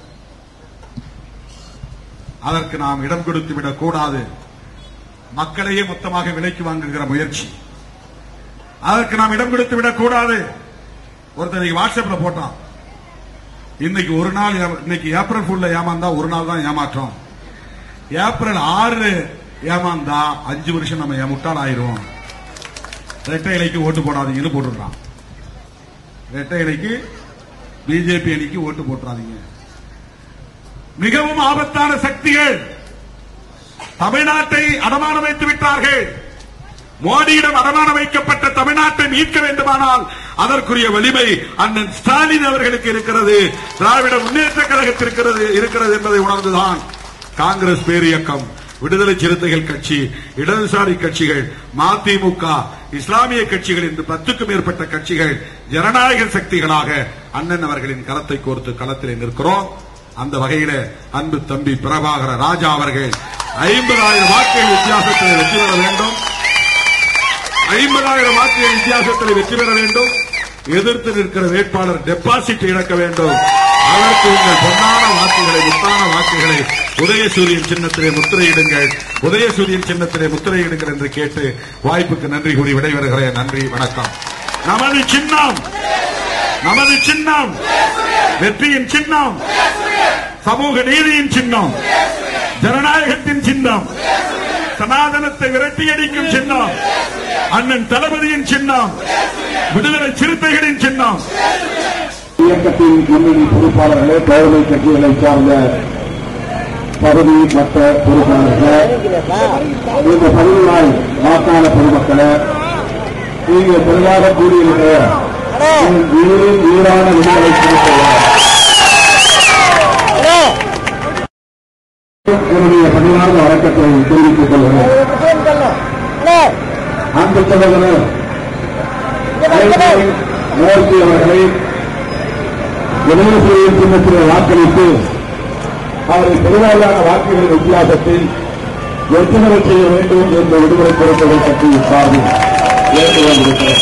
அதற்கு நாம் இடம் கொடுத்து விடக் கூடாது மக்களையே மொத்தமாக விலைக்கு வாங்குகிற முயற்சி அதற்கு நாம் இடம் கொடுத்து விடக் கூடாது ஒருத்தர் இன்னைக்கு வாட்ஸ்அப்ல போட்டான் இன்னைக்கு ஒரு நாள் ஏமா- இன்னைக்கு ஏப்ரல் ஃபுல்ல ஏமாந்தா ஒரு நாள் தான் ஏமாற்றம் ஏப்ரல் ஆறு ஏமாந்தா அஞ்சு வருஷம் நம்ம ஏ- முட்டாள் ஆயிருவோம் ரெட்டை இலைக்கு ஓட்டு போடாதீங்கன்னு போட்டுடுறான் ரெட்டை இலைக்கு பிஜேபி அணிக்கு ஓட்டு போட்டுறாதீங்க மிகவும் ஆபத்தான சக்திகள் தமிழ்நாட்டை அடமானம் வைத்து விட்டார்கள் மோடியிடம் அடமானம் வைக்கப்பட்ட தமிழ்நாட்டை மீட்க வேண்டுமானால் அதற்குரிய வலிமை அண்ணன் ஸ்டாலின் அவர்களுக்கு இருக்கிறது திராவிட முன்னேற்ற கழகத்திற்கு இருக்கிறது இருக்கிறது என்பதை உணர்ந்துதான் காங்கிரஸ் பேரியக்கம் விடுதலை சிறுத்தைகள் கட்சி இடதுசாரி கட்சிகள் மதிமுக இஸ்லாமிய கட்சிகள் என்று பத்துக்கும் மேற்பட்ட கட்சிகள் ஜனநாயக சக்திகளாக அண்ணன் அவர்களின் கரத்தை கோர்த்து களத்திலே நிற்கிறோம் அந்த வகையில அன்பு தம்பி பிரபாகர ராஜா அவர்கள் ஐம்பதாயிரம் வாக்குகள் வித்தியாசத்தில் வெற்றி பெற வேண்டும் ஐம்பதாயிரம் வாக்குகள் வித்தியாசத்தில் வெற்றி பெற வேண்டும் எதிர்த்து நிற்கிற வேட்பாளர் டெபாசிட் இழக்க வேண்டும் அதற்கு உங்கள் பொன்னான வாக்குகளை முத்தான வாக்குகளை உதயசூரியன் சின்னத்திலே முத்திரையிடுங்கள் உதயசூரியன் சின்னத்திலே முத்திரையிடுங்கள் என்று கேட்டு வாய்ப்புக்கு நன்றி கூறி விடைபெறுகிறேன் நன்றி வணக்கம் நமது சின்னம் நமது சின்னம் வெற்றியின் சின்னம் சமூக நீதியின் சின்னம் ஜனநாயகத்தின் சின்னம் சனாதனத்தை விரட்டியடிக்கும் சின்னம் அண்ணன் தளபதியின் சின்னம் விடுதலை சிறுத்தைகளின் சின்னம் இயக்கத்தின் முன்னணி பொறுப்பாளர்களே தோழமை கட்சிகளை சார்ந்த பகுதி மற்ற பொறுப்பாளர்களே இந்த பதினாள் வாக்காள பொதுமக்களே நீங்கள் பெரிதாக கூடியிருக்கிற என் உயிரின் உயிரான விடுதலை சிறுத்தைகள் என்னுடைய பதினாறு வழக்கத்தை தெரிவித்துக் கொள்கிறேன் அன்பு சகோதரர் மூர்த்தி அவர்களை உதயசூரியன் சின்னத்திலே வாக்களித்து அவரை பெருவாரியான வாக்குகளின் வித்தியாசத்தில் வெற்றி பெறச் செய்ய வேண்டும் என்ற விடுதலை பொருட்களை பற்றி சார்பில் வேண்டுகொண்டிருக்கிறேன்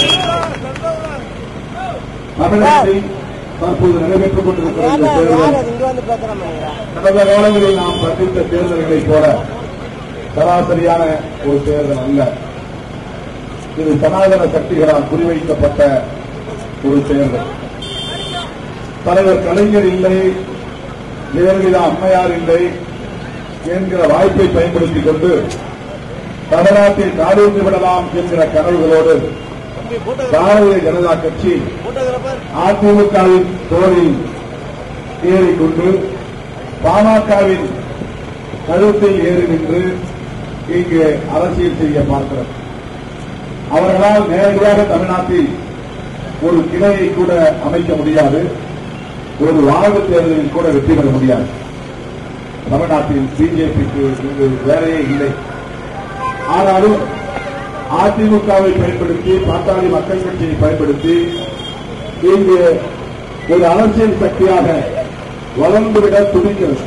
தமிழகத்தில் தற்போது நடைபெற்றுக் கொண்டிருக்கிற இந்த தேர்தல் இங்க வந்து பிரச்சனை பண்ணிக்கிறேன் கடந்த காலங்களில் நாம் சந்தித்த தேர்தல்களைப் போல சராசரியான ஒரு தேர்தல் அல்ல இது சனாதன சக்திகளால் குறிவைக்கப்பட்ட ஒரு தேர்தல் தலைவர் கலைஞர் இல்லை ஜெயலலிதா அம்மையார் இல்லை என்கிற வாய்ப்பை பயன்படுத்திக் கொண்டு தமிழ்நாட்டில் காலூன்றி விடலாம் என்கிற கனவுகளோடு பாரதிய ஜனதா கட்சி அதிமுகவின் தோளில் ஏறிக்கொண்டு பாமகவின் கழுத்தில் ஏறி நின்று இங்கு அரசியல் செய்ய பார்க்கிறது அவர்களால் நேரடியாக தமிழ்நாட்டில் ஒரு கிளையை கூட அமைக்க முடியாது ஒரு வாழ்வு தேர்தலில் கூட வெற்றி பெற முடியாது தமிழ்நாட்டில் பிஜேபிக்கு இங்கு வேலையே இல்லை ஆனாலும் அதிமுகவை பயன்படுத்தி பாட்டாளி மக்கள் கட்சியை பயன்படுத்தி இங்கு ஒரு அரசியல் சக்தியாக வளர்ந்துவிட துடிக்கிறது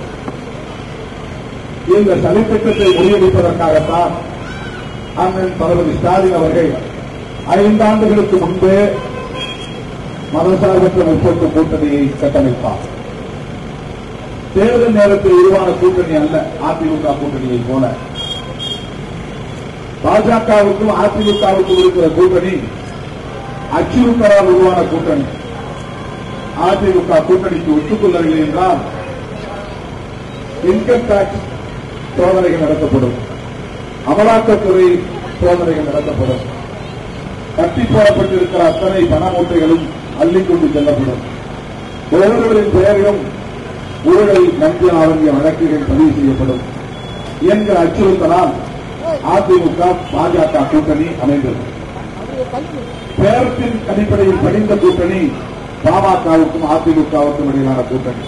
இந்த சதித்திட்டத்தை முறியடிப்பதற்காகத்தான் அண்ணன் தளபதி ஸ்டாலின் அவர்கள் ஐந்தாண்டுகளுக்கு முன்பே மதசார்பற்ற முற்போக்கு கூட்டணியை கட்டமைத்தார் தேர்தல் நேரத்தில் உருவான கூட்டணி அல்ல அதிமுக கூட்டணியை போல பாஜகவுக்கும் அதிமுகவுக்கும் இருக்கிற கூட்டணி அச்சுறுத்தலால் உருவான கூட்டணி அதிமுக கூட்டணிக்கு ஒத்துக்கொள்ளவில்லை என்றால் இன்கம் டாக்ஸ் சோதனைகள் நடத்தப்படும் அமலாக்கத்துறை சோதனைகள் நடத்தப்படும் கட்டி போடப்பட்டிருக்கிற அத்தனை பண மூட்டைகளும் அள்ளிக்கொண்டு செல்லப்படும் ஒவ்வொருவரின் பெயரிலும் ஊழல் லஞ்சம் ஆகிய வழக்குகள் பதிவு செய்யப்படும் என்கிற அச்சுறுத்தலால் அதிமுக பாஜக கூட்டணி அமைந்தது பேரத்தின் அடிப்படையில் படிந்த கூட்டணி பாமகவுக்கும் அதிமுகவுக்கும் இடையிலான கூட்டணி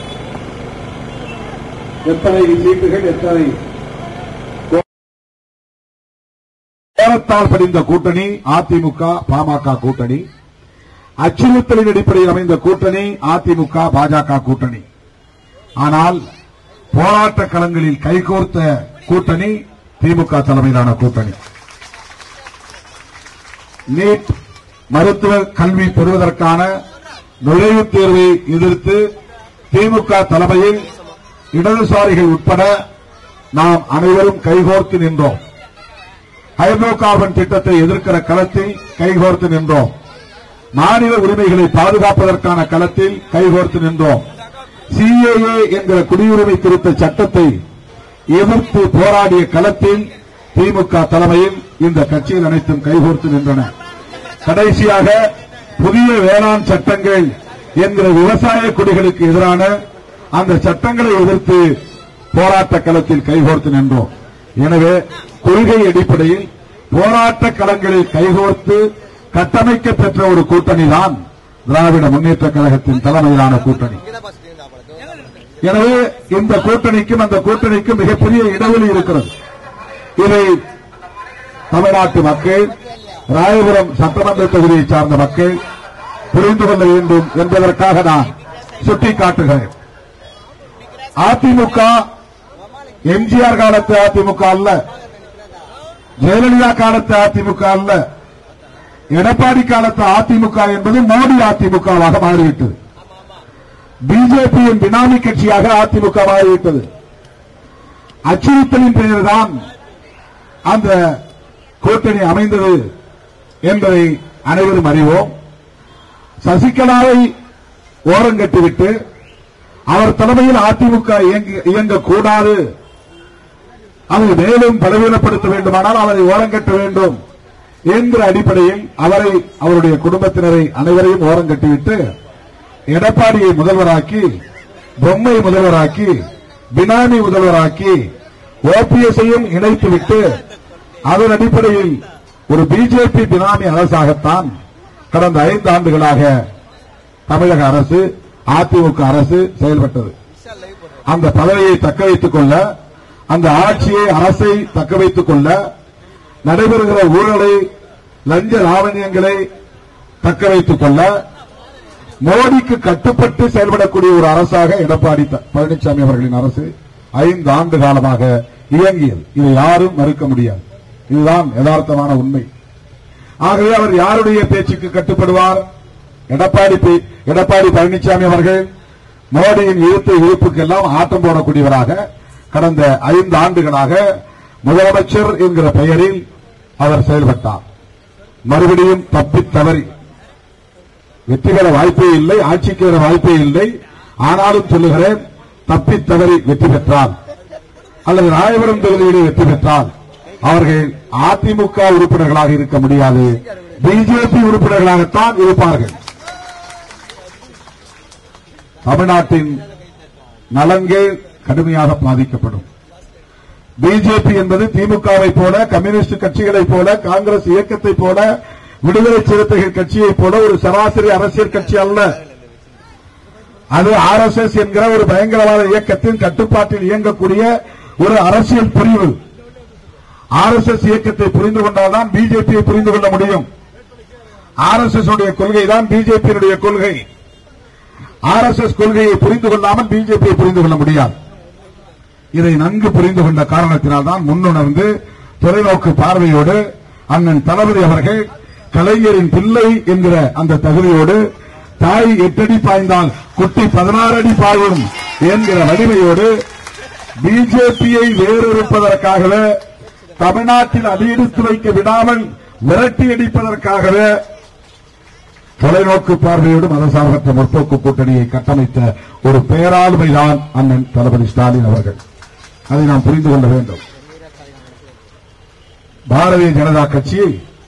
எத்தனை சீட்டுகள் எத்தனை பேரத்தால் படிந்த கூட்டணி அதிமுக பாமக கூட்டணி அச்சுறுத்தலின் அடிப்படையில் அமைந்த கூட்டணி அதிமுக பாஜக கூட்டணி ஆனால் போராட்ட களங்களில் கைகோர்த்த கூட்டணி திமுக தலைமையிலான கூட்டணி நீட் மருத்துவ கல்வி பெறுவதற்கான நுழைவுத் தேர்வை எதிர்த்து திமுக தலைமையில் இடதுசாரிகள் உட்பட நாம் அனைவரும் கைகோர்த்து நின்றோம் ஹைட்ரோ கார்பன் திட்டத்தை எதிர்க்கிற களத்தில் கைகோர்த்து நின்றோம் மாநில உரிமைகளை பாதுகாப்பதற்கான களத்தில் கைகோர்த்து நின்றோம் சிஏஏ என்கிற குடியுரிமை திருத்த சட்டத்தை எதிர்த்து போராடிய களத்தில் திமுக தலைமையில் இந்த கட்சிகள் அனைத்தும் கைகோர்த்து நின்றன கடைசியாக புதிய வேளாண் சட்டங்கள் என்கிற விவசாய குடிகளுக்கு எதிரான அந்த சட்டங்களை எதிர்த்து போராட்ட களத்தில் கைகோர்த்து நின்றோம் எனவே கொள்கை அடிப்படையில் போராட்ட களங்களில் கைகோர்த்து கட்டமைக்க பெற்ற ஒரு கூட்டணி தான் திராவிட முன்னேற்ற கழகத்தின் தலைமையிலான கூட்டணி எனவே இந்த கூட்டணிக்கும் அந்த கூட்டணிக்கும் மிகப்பெரிய இடைவெளி இருக்கிறது இதை தமிழ்நாட்டு மக்கள் ராயபுரம் சட்டமன்ற தொகுதியை சார்ந்த மக்கள் புரிந்து கொள்ள வேண்டும் என்பதற்காக நான் சுட்டிக்காட்டுகிறேன் அதிமுக எம்ஜிஆர் காலத்து அதிமுக அல்ல ஜெயலலிதா காலத்து அதிமுக அல்ல எடப்பாடி காலத்து அதிமுக என்பது மோடி அதிமுகவாக மாறிவிட்டது பிஜேபியின் பினாமி கட்சியாக அதிமுக மாறிவிட்டது அச்சுறுத்தலின் பெயர்தான் அந்த கூட்டணி அமைந்தது என்பதை அனைவரும் அறிவோம் சசிகலாவை ஓரங்கட்டிவிட்டு அவர் தலைமையில் அதிமுக இயங்க- இயங்கக்கூடாது அதை மேலும் பலவீனப்படுத்த வேண்டுமானால் அவரை ஓரங்கட்ட வேண்டும் என்கிற அடிப்படையில் அவரை அவருடைய குடும்பத்தினரை அனைவரையும் ஓரங்கட்டிவிட்டு எடப்பாடியை முதல்வராக்கி பொம்மை முதல்வராக்கி பினாமி முதல்வராக்கி ஓபிஎஸ்ஐயும் இணைத்துவிட்டு அதன் அடிப்படையில் ஒரு பிஜேபி பினாமி அரசாகத்தான் கடந்த ஐந்து ஆண்டுகளாக தமிழக அரசு அதிமுக அரசு செயல்பட்டது அந்த பதவியை தக்க வைத்துக் கொள்ள அந்த ஆட்சியை அரசை தக்க வைத்துக் கொள்ள நடைபெறுகிற ஊழலை லஞ்ச லாவண்யங்களை தக்க வைத்துக் கொள்ள மோடிக்கு கட்டுப்பட்டு செயல்படக்கூடிய ஒரு அரசாக எடப்பாடி த- பழனிசாமி அவர்களின் அரசு ஐந்து ஆண்டு காலமாக இயங்கியது இதை யாரும் மறுக்க முடியாது இதுதான் யதார்த்தமான உண்மை ஆகவே அவர் யாருடைய பேச்சுக்கு கட்டுப்படுவார் எடப்பாடி பே- எடப்பாடி பழனிசாமி அவர்கள் மோடியின் இழுத்து இழுப்புக்கெல்லாம் ஆட்டம் போடக்கூடியவராக கடந்த ஐந்து ஆண்டுகளாக முதலமைச்சர் என்கிற பெயரில் அவர் செயல்பட்டார் மறுபடியும் தப்பித் தவறி வெற்றி பெற வாய்ப்பே இல்லை ஆட்சிக்கு வர வாய்ப்பே இல்லை ஆனாலும் சொல்லுகிறேன் தப்பித் தவறி வெற்றி பெற்றார் அல்லது ராயபுரம் தொகுதியிலே வெற்றி பெற்றால் அவர்கள் அதிமுக உறுப்பினர்களாக இருக்க முடியாது பிஜேபி உறுப்பினர்களாகத்தான் இருப்பார்கள் தமிழ்நாட்டின் நலன்கள் கடுமையாக பாதிக்கப்படும் பிஜேபி என்பது திமுகவை போல கம்யூனிஸ்ட் கட்சிகளைப் போல காங்கிரஸ் இயக்கத்தைப் போல விடுதலை சிறுத்தைகள் கட்சியைப் போல ஒரு சராசரி அரசியல் கட்சி அல்ல அது ஆர்எஸ்எஸ் என்கிற ஒரு பயங்கரவாத இயக்கத்தின் கட்டுப்பாட்டில் இயங்கக்கூடிய ஒரு அரசியல் பிரிவு ஆர்எஸ்எஸ் இயக்கத்தை புரிந்து கொண்டால்தான் பிஜேபியை புரிந்து கொள்ள முடியும் ஆர்எஸ்எஸ் உடைய கொள்கை தான் பிஜேபியினுடைய கொள்கை ஆர்எஸ்எஸ் கொள்கையை புரிந்து கொள்ளாமல் பிஜேபியை புரிந்து கொள்ள முடியாது இதை நன்கு புரிந்து கொண்ட காரணத்தினால் தான் முன்னுணர்ந்து தொலைநோக்கு பார்வையோடு அண்ணன் தளபதி அவர்கள் கலைஞரின் பிள்ளை என்கிற அந்த தகுதியோடு தாய் எட்டடி பாய்ந்தால் குட்டி பதினாறு அடி பாயும் என்கிற வலிமையோடு பிஜேபியை வேறொருப்பதற்காகவே தமிழ்நாட்டில் அடியெடுத்து வைக்க விடாமல் விரட்டி அடிப்பதற்காகவே தொலைநோக்கு பார்வையோடு மதசார்பற்ற முற்போக்கு கூட்டணியை கட்டமைத்த ஒரு பேராளுமைதான் அண்ணன் தளபதி ஸ்டாலின் அவர்கள் அதை நாம் புரிந்து கொள்ள வேண்டும் பாரதிய ஜனதா கட்சி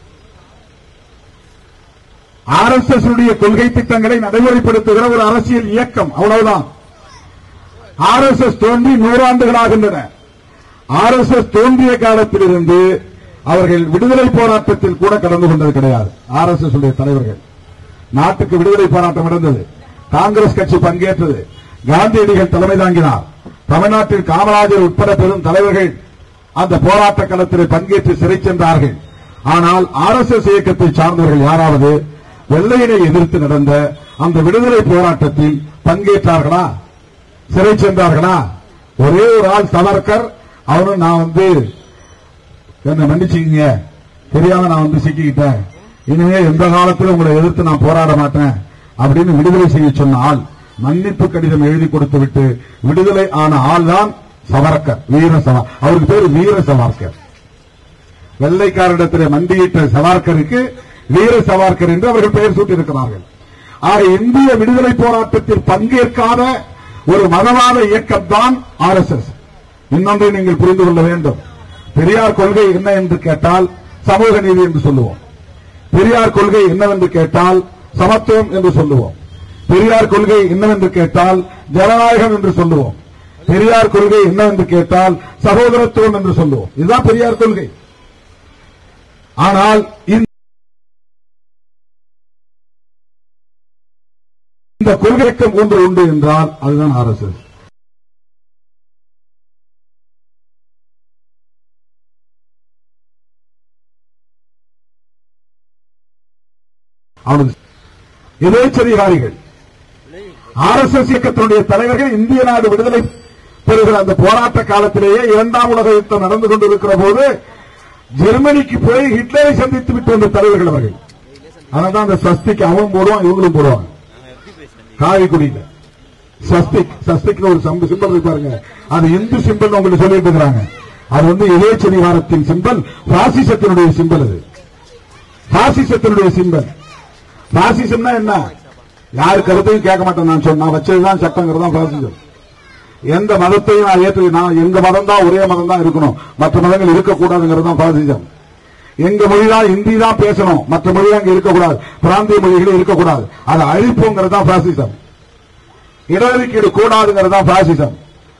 ஆர்எஸ்எஸ் உடைய கொள்கை திட்டங்களை நடைமுறைப்படுத்துகிற ஒரு அரசியல் இயக்கம் அவ்வளவுதான் ஆர்எஸ்எஸ் தோன்றி நூறாண்டுகளாகின்றன ஆர்எஸ்எஸ் தோன்றிய காலத்திலிருந்து அவர்கள் விடுதலை போராட்டத்தில் கூட கலந்து கொண்டது கிடையாது ஆர்எஸ்எஸ் உடைய தலைவர்கள் நாட்டுக்கு விடுதலை போராட்டம் நடந்தது காங்கிரஸ் கட்சி பங்கேற்றது காந்தியடிகள் தலைமை தாங்கினார் தமிழ்நாட்டில் காமராஜர் உட்பட பெரும் தலைவர்கள் அந்த போராட்ட களத்தில் பங்கேற்று சிறை சென்றார்கள் ஆனால் ஆர்எஸ்எஸ் இயக்கத்தை சார்ந்தவர்கள் யாராவது வெள்ளையனை எதிர்த்து நடந்த அந்த விடுதலை போராட்டத்தில் பங்கேற்றார்களா சிறை சென்றார்களா ஒரே ஒரு ஆள் சவர்கர் அவரும் நான் வந்து என்ன மன்னிச்சுக்கீங்க தெரியாம நான் வந்து சிக்கிக்கிட்டேன் இனிமே எந்த காலத்திலும் உங்களை எதிர்த்து நான் போராட மாட்டேன் அப்படின்னு விடுதலை செய்ய சொன்ன ஆள் மன்னிப்பு கடிதம் எழுதி கொடுத்து விட்டு விடுதலை ஆன ஆள் தான் சவர்கர் வீர சவா அவருக்கு பேரு வீர சவார்கர் வெள்ளைக்காரிடத்திலே மண்டியிட்ட சவார்கருக்கு வீர சவார்கர் என்று அவர்கள் பெயர் சூட்டியிருக்கிறார்கள் ஆக இந்திய விடுதலை போராட்டத்தில் பங்கேற்காத ஒரு மதவாத இயக்கம் தான் ஆர் எஸ் எஸ் இன்னொன்றை நீங்கள் புரிந்து கொள்ள வேண்டும் பெரியார் கொள்கை என்ன என்று கேட்டால் சமூக நீதி என்று சொல்லுவோம் பெரியார் கொள்கை என்னவென்று கேட்டால் சமத்துவம் என்று சொல்லுவோம் பெரியார் கொள்கை என்னவென்று கேட்டால் ஜனநாயகம் என்று சொல்லுவோம் பெரியார் கொள்கை என்னவென்று கேட்டால் சகோதரத்துவம் என்று சொல்லுவோம் இதுதான் பெரியார் கொள்கை ஆனால் இந்த இந்த கொள்கைக்கு ஒன்று உண்டு என்றால் அதுதான் ஆர்எஸ்எஸ் அவனுக்கு எதேச்சதிகாரிகள் ஆர் எஸ் எஸ் இயக்கத்தினுடைய தலைவர்கள் இந்திய நாடு விடுதலை பெறுகிற அந்த போராட்ட காலத்திலேயே இரண்டாம் உலக யுத்தம் நடந்து கொண்டிருக்கிற போது ஜெர்மனிக்கு போய் ஹிட்லரை சந்தித்து விட்டு வந்த தலைவர்கள் அவர்கள் அதனால்தான் அந்த சஸ்திக்கு அவன் போடுவான் இவங்களும் போடுவாங்க காவிக்குடியில சஸ்திக் சஸ்திக் ஒரு சம்பு சிம்பல் இருக்கு பாருங்க அது இந்து சிம்பல் உங்களுக்கு சொல்லிட்டு இருக்கிறாங்க அது வந்து எதேச்சதிகாரத்தின் சிம்பல் பாசிசத்தினுடைய சிம்பல் அது பாசிசத்தினுடைய சிம்பல் பாசிசம்னா என்ன யாரு கருத்தையும் கேட்க மாட்டேன் நான் சொன்ன நான் வச்சதுதான் சட்டங்கிறது தான் பாசிசம் எந்த மதத்தையும் நான் ஏற்று நான் எங்க மதம் தான் ஒரே மதம் தான் இருக்கணும் மற்ற மதங்கள் இருக்கக்கூடாதுங்கிறது தான் பாசிசம் எங்க மொழி தான் ஹிந்தி தான் பேசணும் மற்ற மொழி அங்க இருக்கக்கூடாது பிராந்திய மொழிகளே இருக்கக்கூடாது அதை அழிப்புங்கிறது தான் பாசிசம் இடஒதுக்கீடு கூடாதுங்கிறது தான் பாசிசம்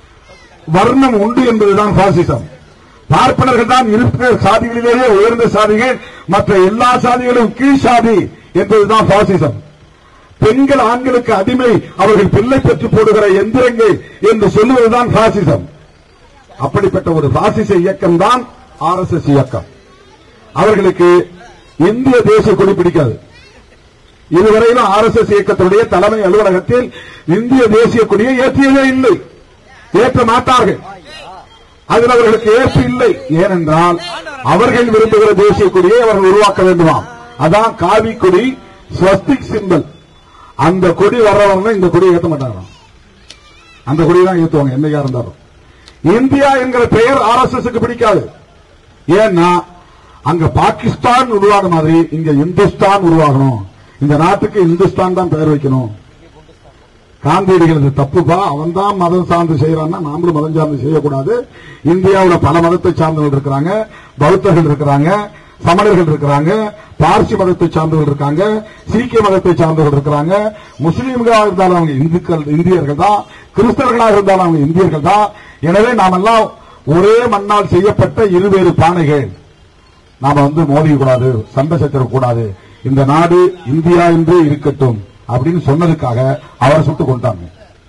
வர்ணம் உண்டு என்பதுதான் பாசிசம் பார்ப்பனர்கள் தான் இருக்கிற சாதிகளிலேயே உயர்ந்த சாதிகள் மற்ற எல்லா சாதிகளும் கீழ் சாதி என்பதுதான் பாசிசம் பெண்கள் ஆண்களுக்கு அடிமை அவர்கள் பிள்ளை பெற்று போடுகிற எந்திரங்கள் என்று சொல்லுவதுதான் பாசிசம் அப்படிப்பட்ட ஒரு பாசிச இயக்கம் தான் ஆர் எஸ் எஸ் இயக்கம் அவர்களுக்கு இந்திய தேசிய கொடி பிடிக்காது இதுவரையிலும் ஆர் எஸ் எஸ் இயக்கத்தினுடைய தலைமை அலுவலகத்தில் இந்திய தேசிய கொடியை ஏற்றியதே இல்லை ஏற்ற மாட்டார்கள் அதில் அவர்களுக்கு ஏற்பு இல்லை ஏனென்றால் அவர்கள் விரும்புகிற தேசிய கொடியை அவர்கள் உருவாக்க வேண்டுமாம் அதான் காவி கொடி ஸ்வஸ்திக் சிம்பல் அந்த கொடி வர்றவங்க இந்த கொடியை ஏற்ற மாட்டாங்க அந்த கொடியை தான் ஏத்துவாங்க என்னைக்கா இருந்தாலும் இந்தியா என்கிற பெயர் ஆர் எஸ் எஸ் பிடிக்காது ஏன்னா அங்க பாகிஸ்தான் உருவாக மாதிரி இங்க இந்துஸ்தான் உருவாகணும் இந்த நாட்டுக்கு இந்துஸ்தான் தான் பெயர் வைக்கணும் காந்தியடிகள் இது தப்புப்பா அவன் தான் மதம் சார்ந்து செய்யறான்னா நாமளும் மதம் சார்ந்து செய்யக்கூடாது இந்தியாவுல பல மதத்தை சார்ந்தவர்கள் இருக்கிறாங்க பௌத்தர்கள் இருக்கிறாங்க சமணர்கள் இருக்கிறாங்க பார்சி மதத்தை சார்ந்தவர்கள் இருக்காங்க சீக்கிய மதத்தை சார்ந்தவர்கள் இருக்கிறாங்க முஸ்லீம்களாக இருந்தாலும் அவங்க இந்துக்கள் இந்தியர்கள் தான் கிறிஸ்தவர்களாக இருந்தாலும் அவங்க இந்தியர்கள் தான் எனவே நாமெல்லாம் ஒரே மண்ணால் செய்யப்பட்ட இருவேறு பானைகள் நாம வந்து மோதிக்க கூடாது சண்டை சச்சரவு கூடாது இந்த நாடு இந்தியா என்றே இருக்கட்டும் அப்படின்னு சொன்னதுக்காக அவரை சுட்டு கொண்டாங்க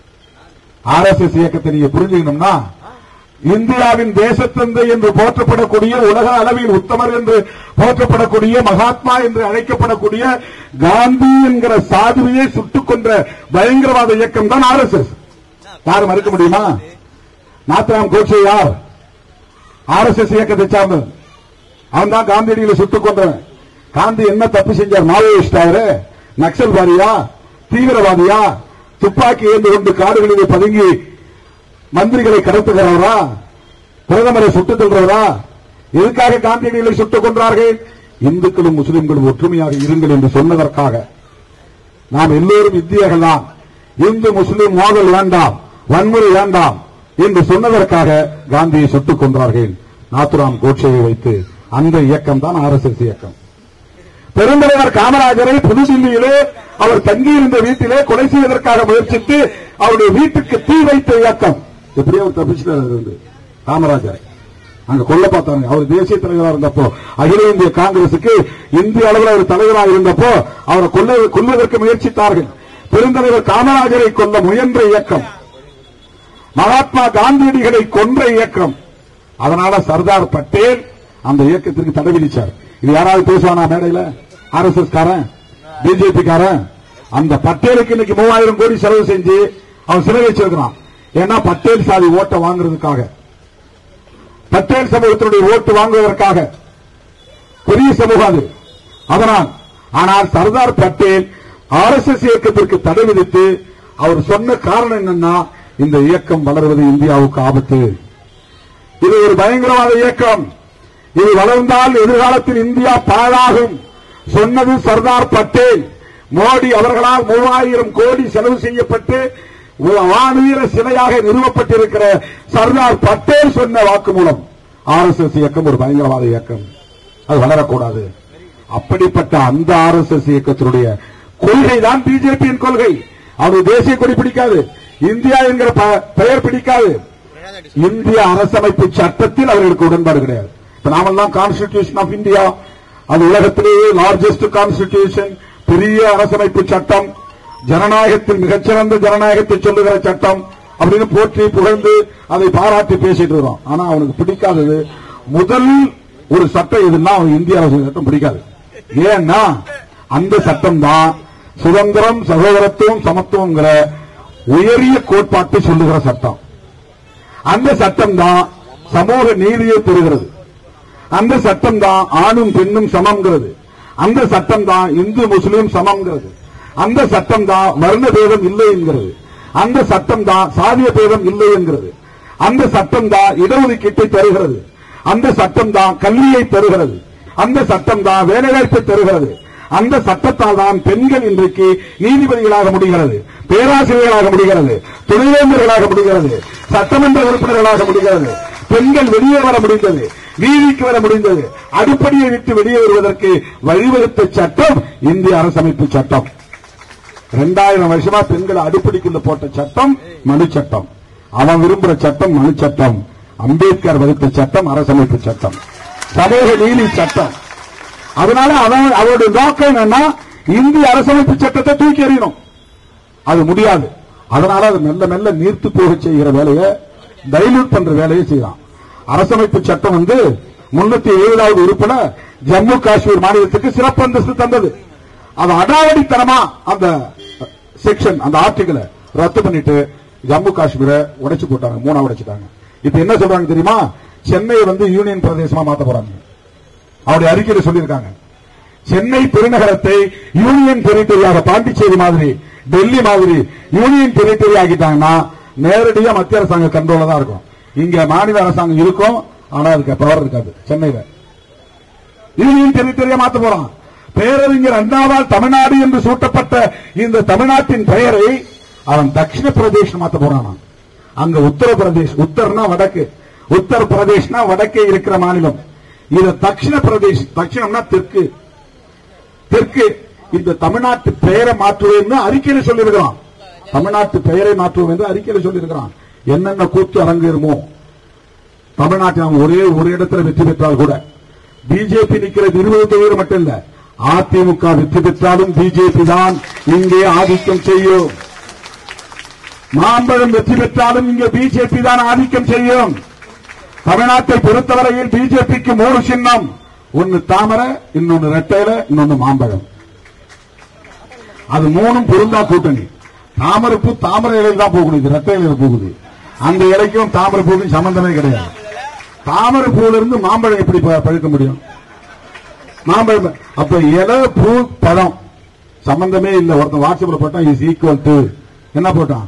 ஆர் எஸ் எஸ் இயக்கத்தை நீங்க புரிஞ்சுக்கணும்னா இந்தியாவின் தேசத்தந்தை என்று போற்றப்படக்கூடிய உலக அளவில் உத்தமர் என்று போற்றப்படக்கூடிய மகாத்மா என்று அழைக்கப்படக்கூடிய காந்தி என்கிற சாதுவையை சுட்டுக் கொன்ற பயங்கரவாத இயக்கம் தான் ஆர் எஸ் எஸ் யாரும் மறுக்க முடியுமா நாத்ராம் கோட்சே யார் ஆர் எஸ் எஸ் இயக்கத்தை சார்ந்தது அவன் தான் காந்தியடிகளை சுட்டுக் கொண்டவன் காந்தி என்ன தப்பு செஞ்சார் மாவோயிஸ்ட் அவரு நக்சல்வாதியா தீவிரவாதியா துப்பாக்கி ஏந்து கொண்டு காடுகளில் பதுங்கி மந்திரிகளை கடத்துகிறவரா பிரதமரை சுட்டுத் தள்ளுறவரா எதுக்காக காந்தியடிகளை சுட்டுக் கொன்றார்கள் இந்துக்களும் முஸ்லிம்களும் ஒற்றுமையாக இருங்கள் என்று சொன்னதற்காக நாம் எல்லோரும் இந்தியர்கள் தான் இந்து முஸ்லிம் மோதல் வேண்டாம் வன்முறை வேண்டாம் என்று சொன்னதற்காக காந்தியை சுட்டுக் கொன்றார்கள் நாத்துராம் கோட்சையை வைத்து அந்த இயக்கம் தான் ஆர் எஸ் எஸ் இயக்கம் பெருந்தலைவர் காமராஜரை புதுதில்லியிலே அவர் தங்கியிருந்த வீட்டிலே கொலை செய்வதற்காக முயற்சித்து அவருடைய வீட்டுக்கு தீ வைத்த இயக்கம் எப்படியோ அவர் தப்பிச்சிட்டார் அதுல இருந்து காமராஜர் அங்க கொல்ல பார்த்தாங்க அவர் தேசிய தலைவராக இருந்தப்போ அகில இந்திய காங்கிரசுக்கு இந்திய அளவில் அவர் தலைவராக இருந்தப்போ அவரை கொல்ல கொல்வதற்கு முயற்சித்தார்கள் பெருந்தலைவர் காமராஜரை கொல்ல முயன்ற இயக்கம் மகாத்மா காந்தியடிகளை கொன்ற இயக்கம் அதனால சர்தார் பட்டேல் அந்த இயக்கத்திற்கு தடை விதிச்சார் இது யாராவது பேசுவானா மேடையில ஆர் எஸ் எஸ் காரன் பிஜேபி காரன் அந்த பட்டேலுக்கு இன்னைக்கு மூவாயிரம் கோடி செலவு செஞ்சு அவன் சிலை வச்சிருக்கிறான் ஏன்னா பட்டேல் சாதி ஓட்டை வாங்குறதுக்காக பட்டேல் சமூகத்தினுடைய ஓட்டு வாங்குவதற்காக பெரிய சமூகம் அது அதனால் ஆனால் Sardar Patel R S S இயக்கத்திற்கு தடை விதித்து அவர் சொன்ன காரணம் என்னன்னா இந்த இயக்கம் வளர்வது இந்தியாவுக்கு ஆபத்து இது ஒரு பயங்கரவாத இயக்கம் இது வளர்ந்தால் எதிர்காலத்தில் இந்தியா பாழாகும் சொன்னது சர்தார் பட்டேல் மோடி அவர்களால் மூவாயிரம் கோடி செலவு செய்யப்பட்டு வானவீர சிலையாக நிறுவப்பட்டிருக்கிற சர்தார் பட்டேல் சொன்ன வாக்குமூலம் ஆர் எஸ் எஸ் இயக்கம் ஒரு பயங்கரவாத இயக்கம் அது வளரக்கூடாது அப்படிப்பட்ட அந்த ஆர் எஸ் எஸ் இயக்கத்தினுடைய கொள்கை தான் பிஜேபியின் கொள்கை அவருக்கு தேசிய கொடி பிடிக்காது இந்தியா என்கிற ப- பெயர் பிடிக்காது இந்திய அரசமைப்பு சட்டத்தில் அவர்களுக்கு உடன்பாடு கிடையாது இப்ப நாமெல்லாம் கான்ஸ்டிடியூஷன் ஆஃப் இந்தியா அது உலகத்திலேயே லார்ஜஸ்ட் கான்ஸ்டிடியூஷன் பெரிய அரசமைப்பு சட்டம் ஜனநாயகத்தில் மிகச்சிறந்த ஜனநாயகத்தை சொல்லுகிற சட்டம் அப்படின்னு போற்றி புகழ்ந்து அதை பாராட்டி பேசிட்டு இருக்கிறோம் ஆனா அவனுக்கு பிடிக்காதது முதல் ஒரு சட்டம் எதுன்னா அவனுக்கு இந்திய அரசு சட்டம் பிடிக்காது ஏன்னா அந்த சட்டம் தான் சுதந்திரம் சகோதரத்துவம் சமத்துவங்கிற உயரிய கோட்பாட்டை சொல்லுகிற சட்டம் அந்த சட்டம் தான் சமூக நீதியை பெறுகிறது அந்த சட்டம் தான் ஆணும் பெண்ணும் சமம்ங்கிறது அந்த சட்டம் தான் இந்து முஸ்லீம் சமம்ங்கிறது அந்த சட்டம் தான் வர்ண பேதம் இல்லை என்கிறது அந்த சட்டம் தான் சாதிய பேதம் இல்லை என்கிறது அந்த சட்டம் தான் இடஒதுக்கீட்டை தருகிறது அந்த சட்டம் தான் கல்வியை தருகிறது அந்த சட்டம் தான் வேலைவாய்ப்பை தருகிறது அந்த சட்டத்தால் தான் பெண்கள் இன்றைக்கு நீதிபதிகளாக முடிகிறது பேராசிரியர்களாக முடிகிறது துணைவேந்தர்களாக முடிகிறது சட்டமன்ற உறுப்பினர்களாக முடிகிறது பெண்கள் வெளியே வர முடிந்தது வீதிக்கு வர முடிந்தது அடிப்படையை விட்டு வெளியே வருவதற்கு வழிவகுத்த சட்டம் இந்திய அரசமைப்பு சட்டம் இரண்டாயிரம் வருஷமா பெண்களை அடிப்படைக்குள்ள போட்ட சட்டம் மனு சட்டம் அவன் விரும்புற சட்டம் மனு சட்டம் அம்பேத்கர் வகுத்த சட்டம் அரசமைப்பு சட்டம் சமூக நீதி சட்டம் அதனால அவன் அவருடைய நோக்கம் என்னன்னா இந்திய அரசமைப்பு சட்டத்தை தூக்கி எறியணும் அது முடியாது அதனால அது மெல்ல மெல்ல நீர்த்து போக செய்கிற வேலையை டைலூட் பண்ற வேலையை செய்யலாம் அரசமைப்பு சட்டம் வந்து முன்னூத்தி எழுபதாவது உறுப்பின ஜம்மு காஷ்மீர் மாநிலத்துக்கு சிறப்பு அந்தஸ்து தந்தது அது அடாவடித்தனமா அந்த செக்ஷன் அந்த ஆர்டிகளை ரத்து பண்ணிட்டு ஜம்மு காஷ்மீரை உடைச்சு போட்டாங்க மூணா உடைச்சிட்டாங்க இப்ப என்ன சொல்றாங்க தெரியுமா சென்னையை வந்து யூனியன் பிரதேசமா மாத்த போறாங்க அவருடைய அறிக்கையில சொல்லியிருக்காங்க சென்னை பெருநகரத்தை யூனியன் டெரிட்டரியாக பாண்டிச்சேரி மாதிரி டெல்லி மாதிரி யூனியன் டெரிட்டரி ஆக்கிட்டாங்கன்னா நேரடியா மத்திய அரசாங்க கண்ட்ரோல தான் இருக்கும் இங்க மாநில அரசாங்கம் இருக்கும் ஆனா அதுக்கு பவர் இருக்காது சென்னையில யூனியன் டெரிட்டரியா மாத்த போறான் பேரறிஞர் அண்ணாவால் தமிழ்நாடு என்று சூட்டப்பட்ட இந்த தமிழ்நாட்டின் பெயரை அவன் தட்சிண பிரதேஷ் மாத்த போறான் அங்க உத்தரப்பிரதேஷ் உத்தர்னா வடக்கு உத்தர பிரதேஷ்னா வடக்கே இருக்கிற மாநிலம் இது தட்சிண பிரதேஷ் தட்சிணம்னா தெற்கு தெற்கு இந்த தமிழ்நாட்டு பெயரை மாற்றுவேன்னு அறிக்கையில சொல்லியிருக்கிறான் தமிழ்நாட்டு பெயரை மாற்றுவோம் என்று அறிக்கையில சொல்லியிருக்கிறான் என்னென்ன கூத்து அரங்கேறுமோ தமிழ்நாட்டில் அவன் ஒரே ஒரு இடத்துல வெற்றி பெற்றால் கூட பிஜேபி நிக்கிறது இருபது தொகுதியில் மட்டும் இல்ல அதிமுக வெற்றி பெற்றாலும் பிஜேபி தான் இங்கே ஆதிக்கம் செய்யும் மாம்பழம் வெற்றி பெற்றாலும் இங்கே பிஜேபி தான் ஆதிக்கம் செய்யும் தமிழ்நாட்டை பொறுத்தவரையில் பிஜேபிக்கு மூணு சின்னம் ஒன்னு தாமரை இன்னொன்னு ரெட்டையில இன்னொன்னு மாம்பழம் அது மூணும் பொருந்தா கூட்டணி தாமரை பூ தாமரை இலையில் தான் போகுது இது ரெட்டை இலையில போகுது அந்த இலைக்கும் தாமரை பூவுக்கும் சம்பந்தமே கிடையாது தாமரை பூல இருந்து மாம்பழம் எப்படி ப- பழுக்க முடியும் மாம்பழம் அப்ப இலை பூ பழம் சம்பந்தமே இல்ல ஒருத்தன் வாட்ஸ்அப்ல போட்டான் இஸ் ஈக்குவல் டு என்ன போட்டான்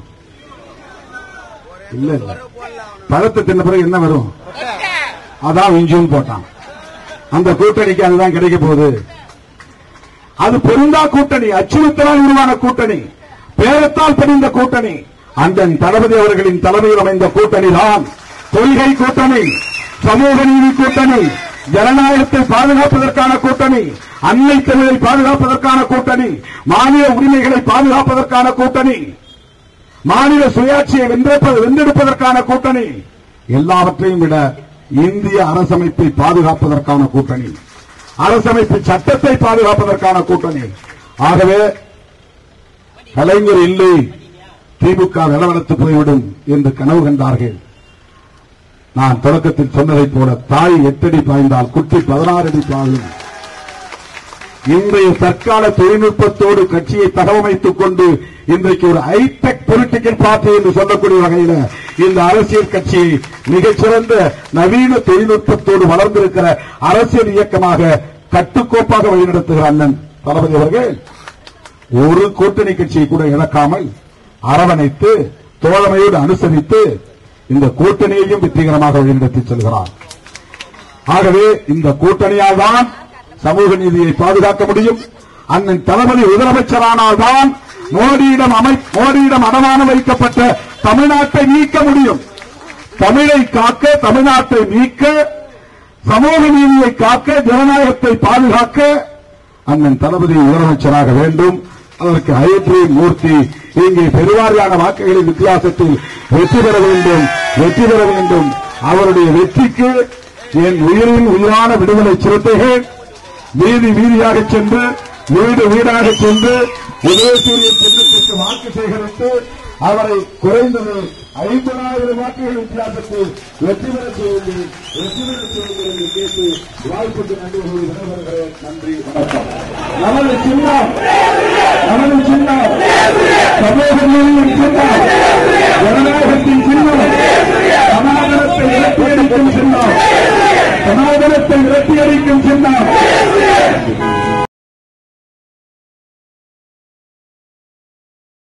இல்ல இல்ல பழத்தை தின்ன பிறகு என்ன வரும் அதான் விஞ்சுன்னு போட்டான் அந்த கூட்டணிக்கு அதுதான் கிடைக்க போகுது அது பொருந்தா கூட்டணி அச்சுறுத்தலால் உருவான கூட்டணி பேரத்தால் படிந்த கூட்டணி அண்ணன் தளபதி அவர்களின் தலைமையில் அமைந்த கூட்டணி தான் கொள்கை கூட்டணி சமூக நீதி கூட்டணி ஜனநாயகத்தை பாதுகாப்பதற்கான கூட்டணி அன்னை தமிழை பாதுகாப்பதற்கான கூட்டணி மாநில உரிமைகளை பாதுகாப்பதற்கான கூட்டணி மாநில சுயாட்சியை வென்றெடுப்ப- வென்றெடுப்பதற்கான கூட்டணி எல்லாவற்றையும் விட இந்திய அரசமைப்பை பாதுகாப்பதற்கான கூட்டணி அரசமைப்பு சட்டத்தை பாதுகாப்பதற்கான கூட்டணி ஆகவே கலைஞர் இல்லை திமுக நிலவரத்து போய்விடும் என்று கனவு கண்டார்கள் நான் தொடக்கத்தில் சொன்னதைப் போல தாய் எட்டடி பாய்ந்தால் குட்டி பதினாறு அடி பாயும் இன்றைய தற்கால தொழில்நுட்பத்தோடு கட்சியை தகவமைத்துக் கொண்டு இன்றைக்கு ஒரு ஹைடெக் பொலிட்டிக்கல் பார்ட்டி என்று சொல்லக்கூடிய வகையில இந்த அரசியல் கட்சி மிகச்சிறந்த நவீன தொழில்நுட்பத்தோடு வளர்ந்திருக்கிற அரசியல் இயக்கமாக கட்டுக்கோப்பாக வழிநடத்துகிற அண்ணன் தளபதி அவர்கள் ஒரு கூட்டணி கட்சியை கூட இழக்காமல் அரவணைத்து தோழமையோடு அனுசரித்து இந்த கூட்டணியையும் வெற்றிகரமாக வழிநடத்தி செல்கிறார் ஆகவே இந்த கூட்டணியால் தான் சமூக நீதியை பாதுகாக்க முடியும் அண்ணன் தளபதி முதலமைச்சரானால் தான் மோடியிடம் அமை மோடியிடம் அடமான வைக்கப்பட்ட தமிழ்நாட்டை மீட்க முடியும் தமிழை காக்க தமிழ்நாட்டை மீட்க சமூக நீதியை காக்க ஜனநாயகத்தை பாதுகாக்க அண்ணன் தளபதி முதலமைச்சராக வேண்டும் அதற்கு அயோத்தி மூர்த்தி இங்கே பெருவாரியான வாக்குகளின் வித்தியாசத்தில் வெற்றி பெற வேண்டும் வெற்றி பெற வேண்டும் அவருடைய வெற்றிக்கு என் உயிரின் உயிரான விடுதலை சிறுத்தைகள் வீதி வீதியாக சென்று வீடு வீடாக சென்று உதயசூரியன் சின்னத்திற்கு வாக்கு சேகரித்து அவரை குறைந்தது ஐம்பதாயிரம் வாக்குகள் வித்தியாசத்தில் வெற்றி பெற செய்து வெற்றி பெற செய்து என்று கேட்டு வாய்ப்புக்கு நன்றி கூறி விடைபெறுகிறேன் நன்றி வணக்கம் நமது சின்னம் நமது சின்னம் சமூக நீதியின் சின்னம் ஜனநாயகத்தின் சின்னம் சமாதானத்தை விரட்டியடிக்கும் சின்னம் சமாதானத்தை விரட்டியடிக்கும் சின்னம்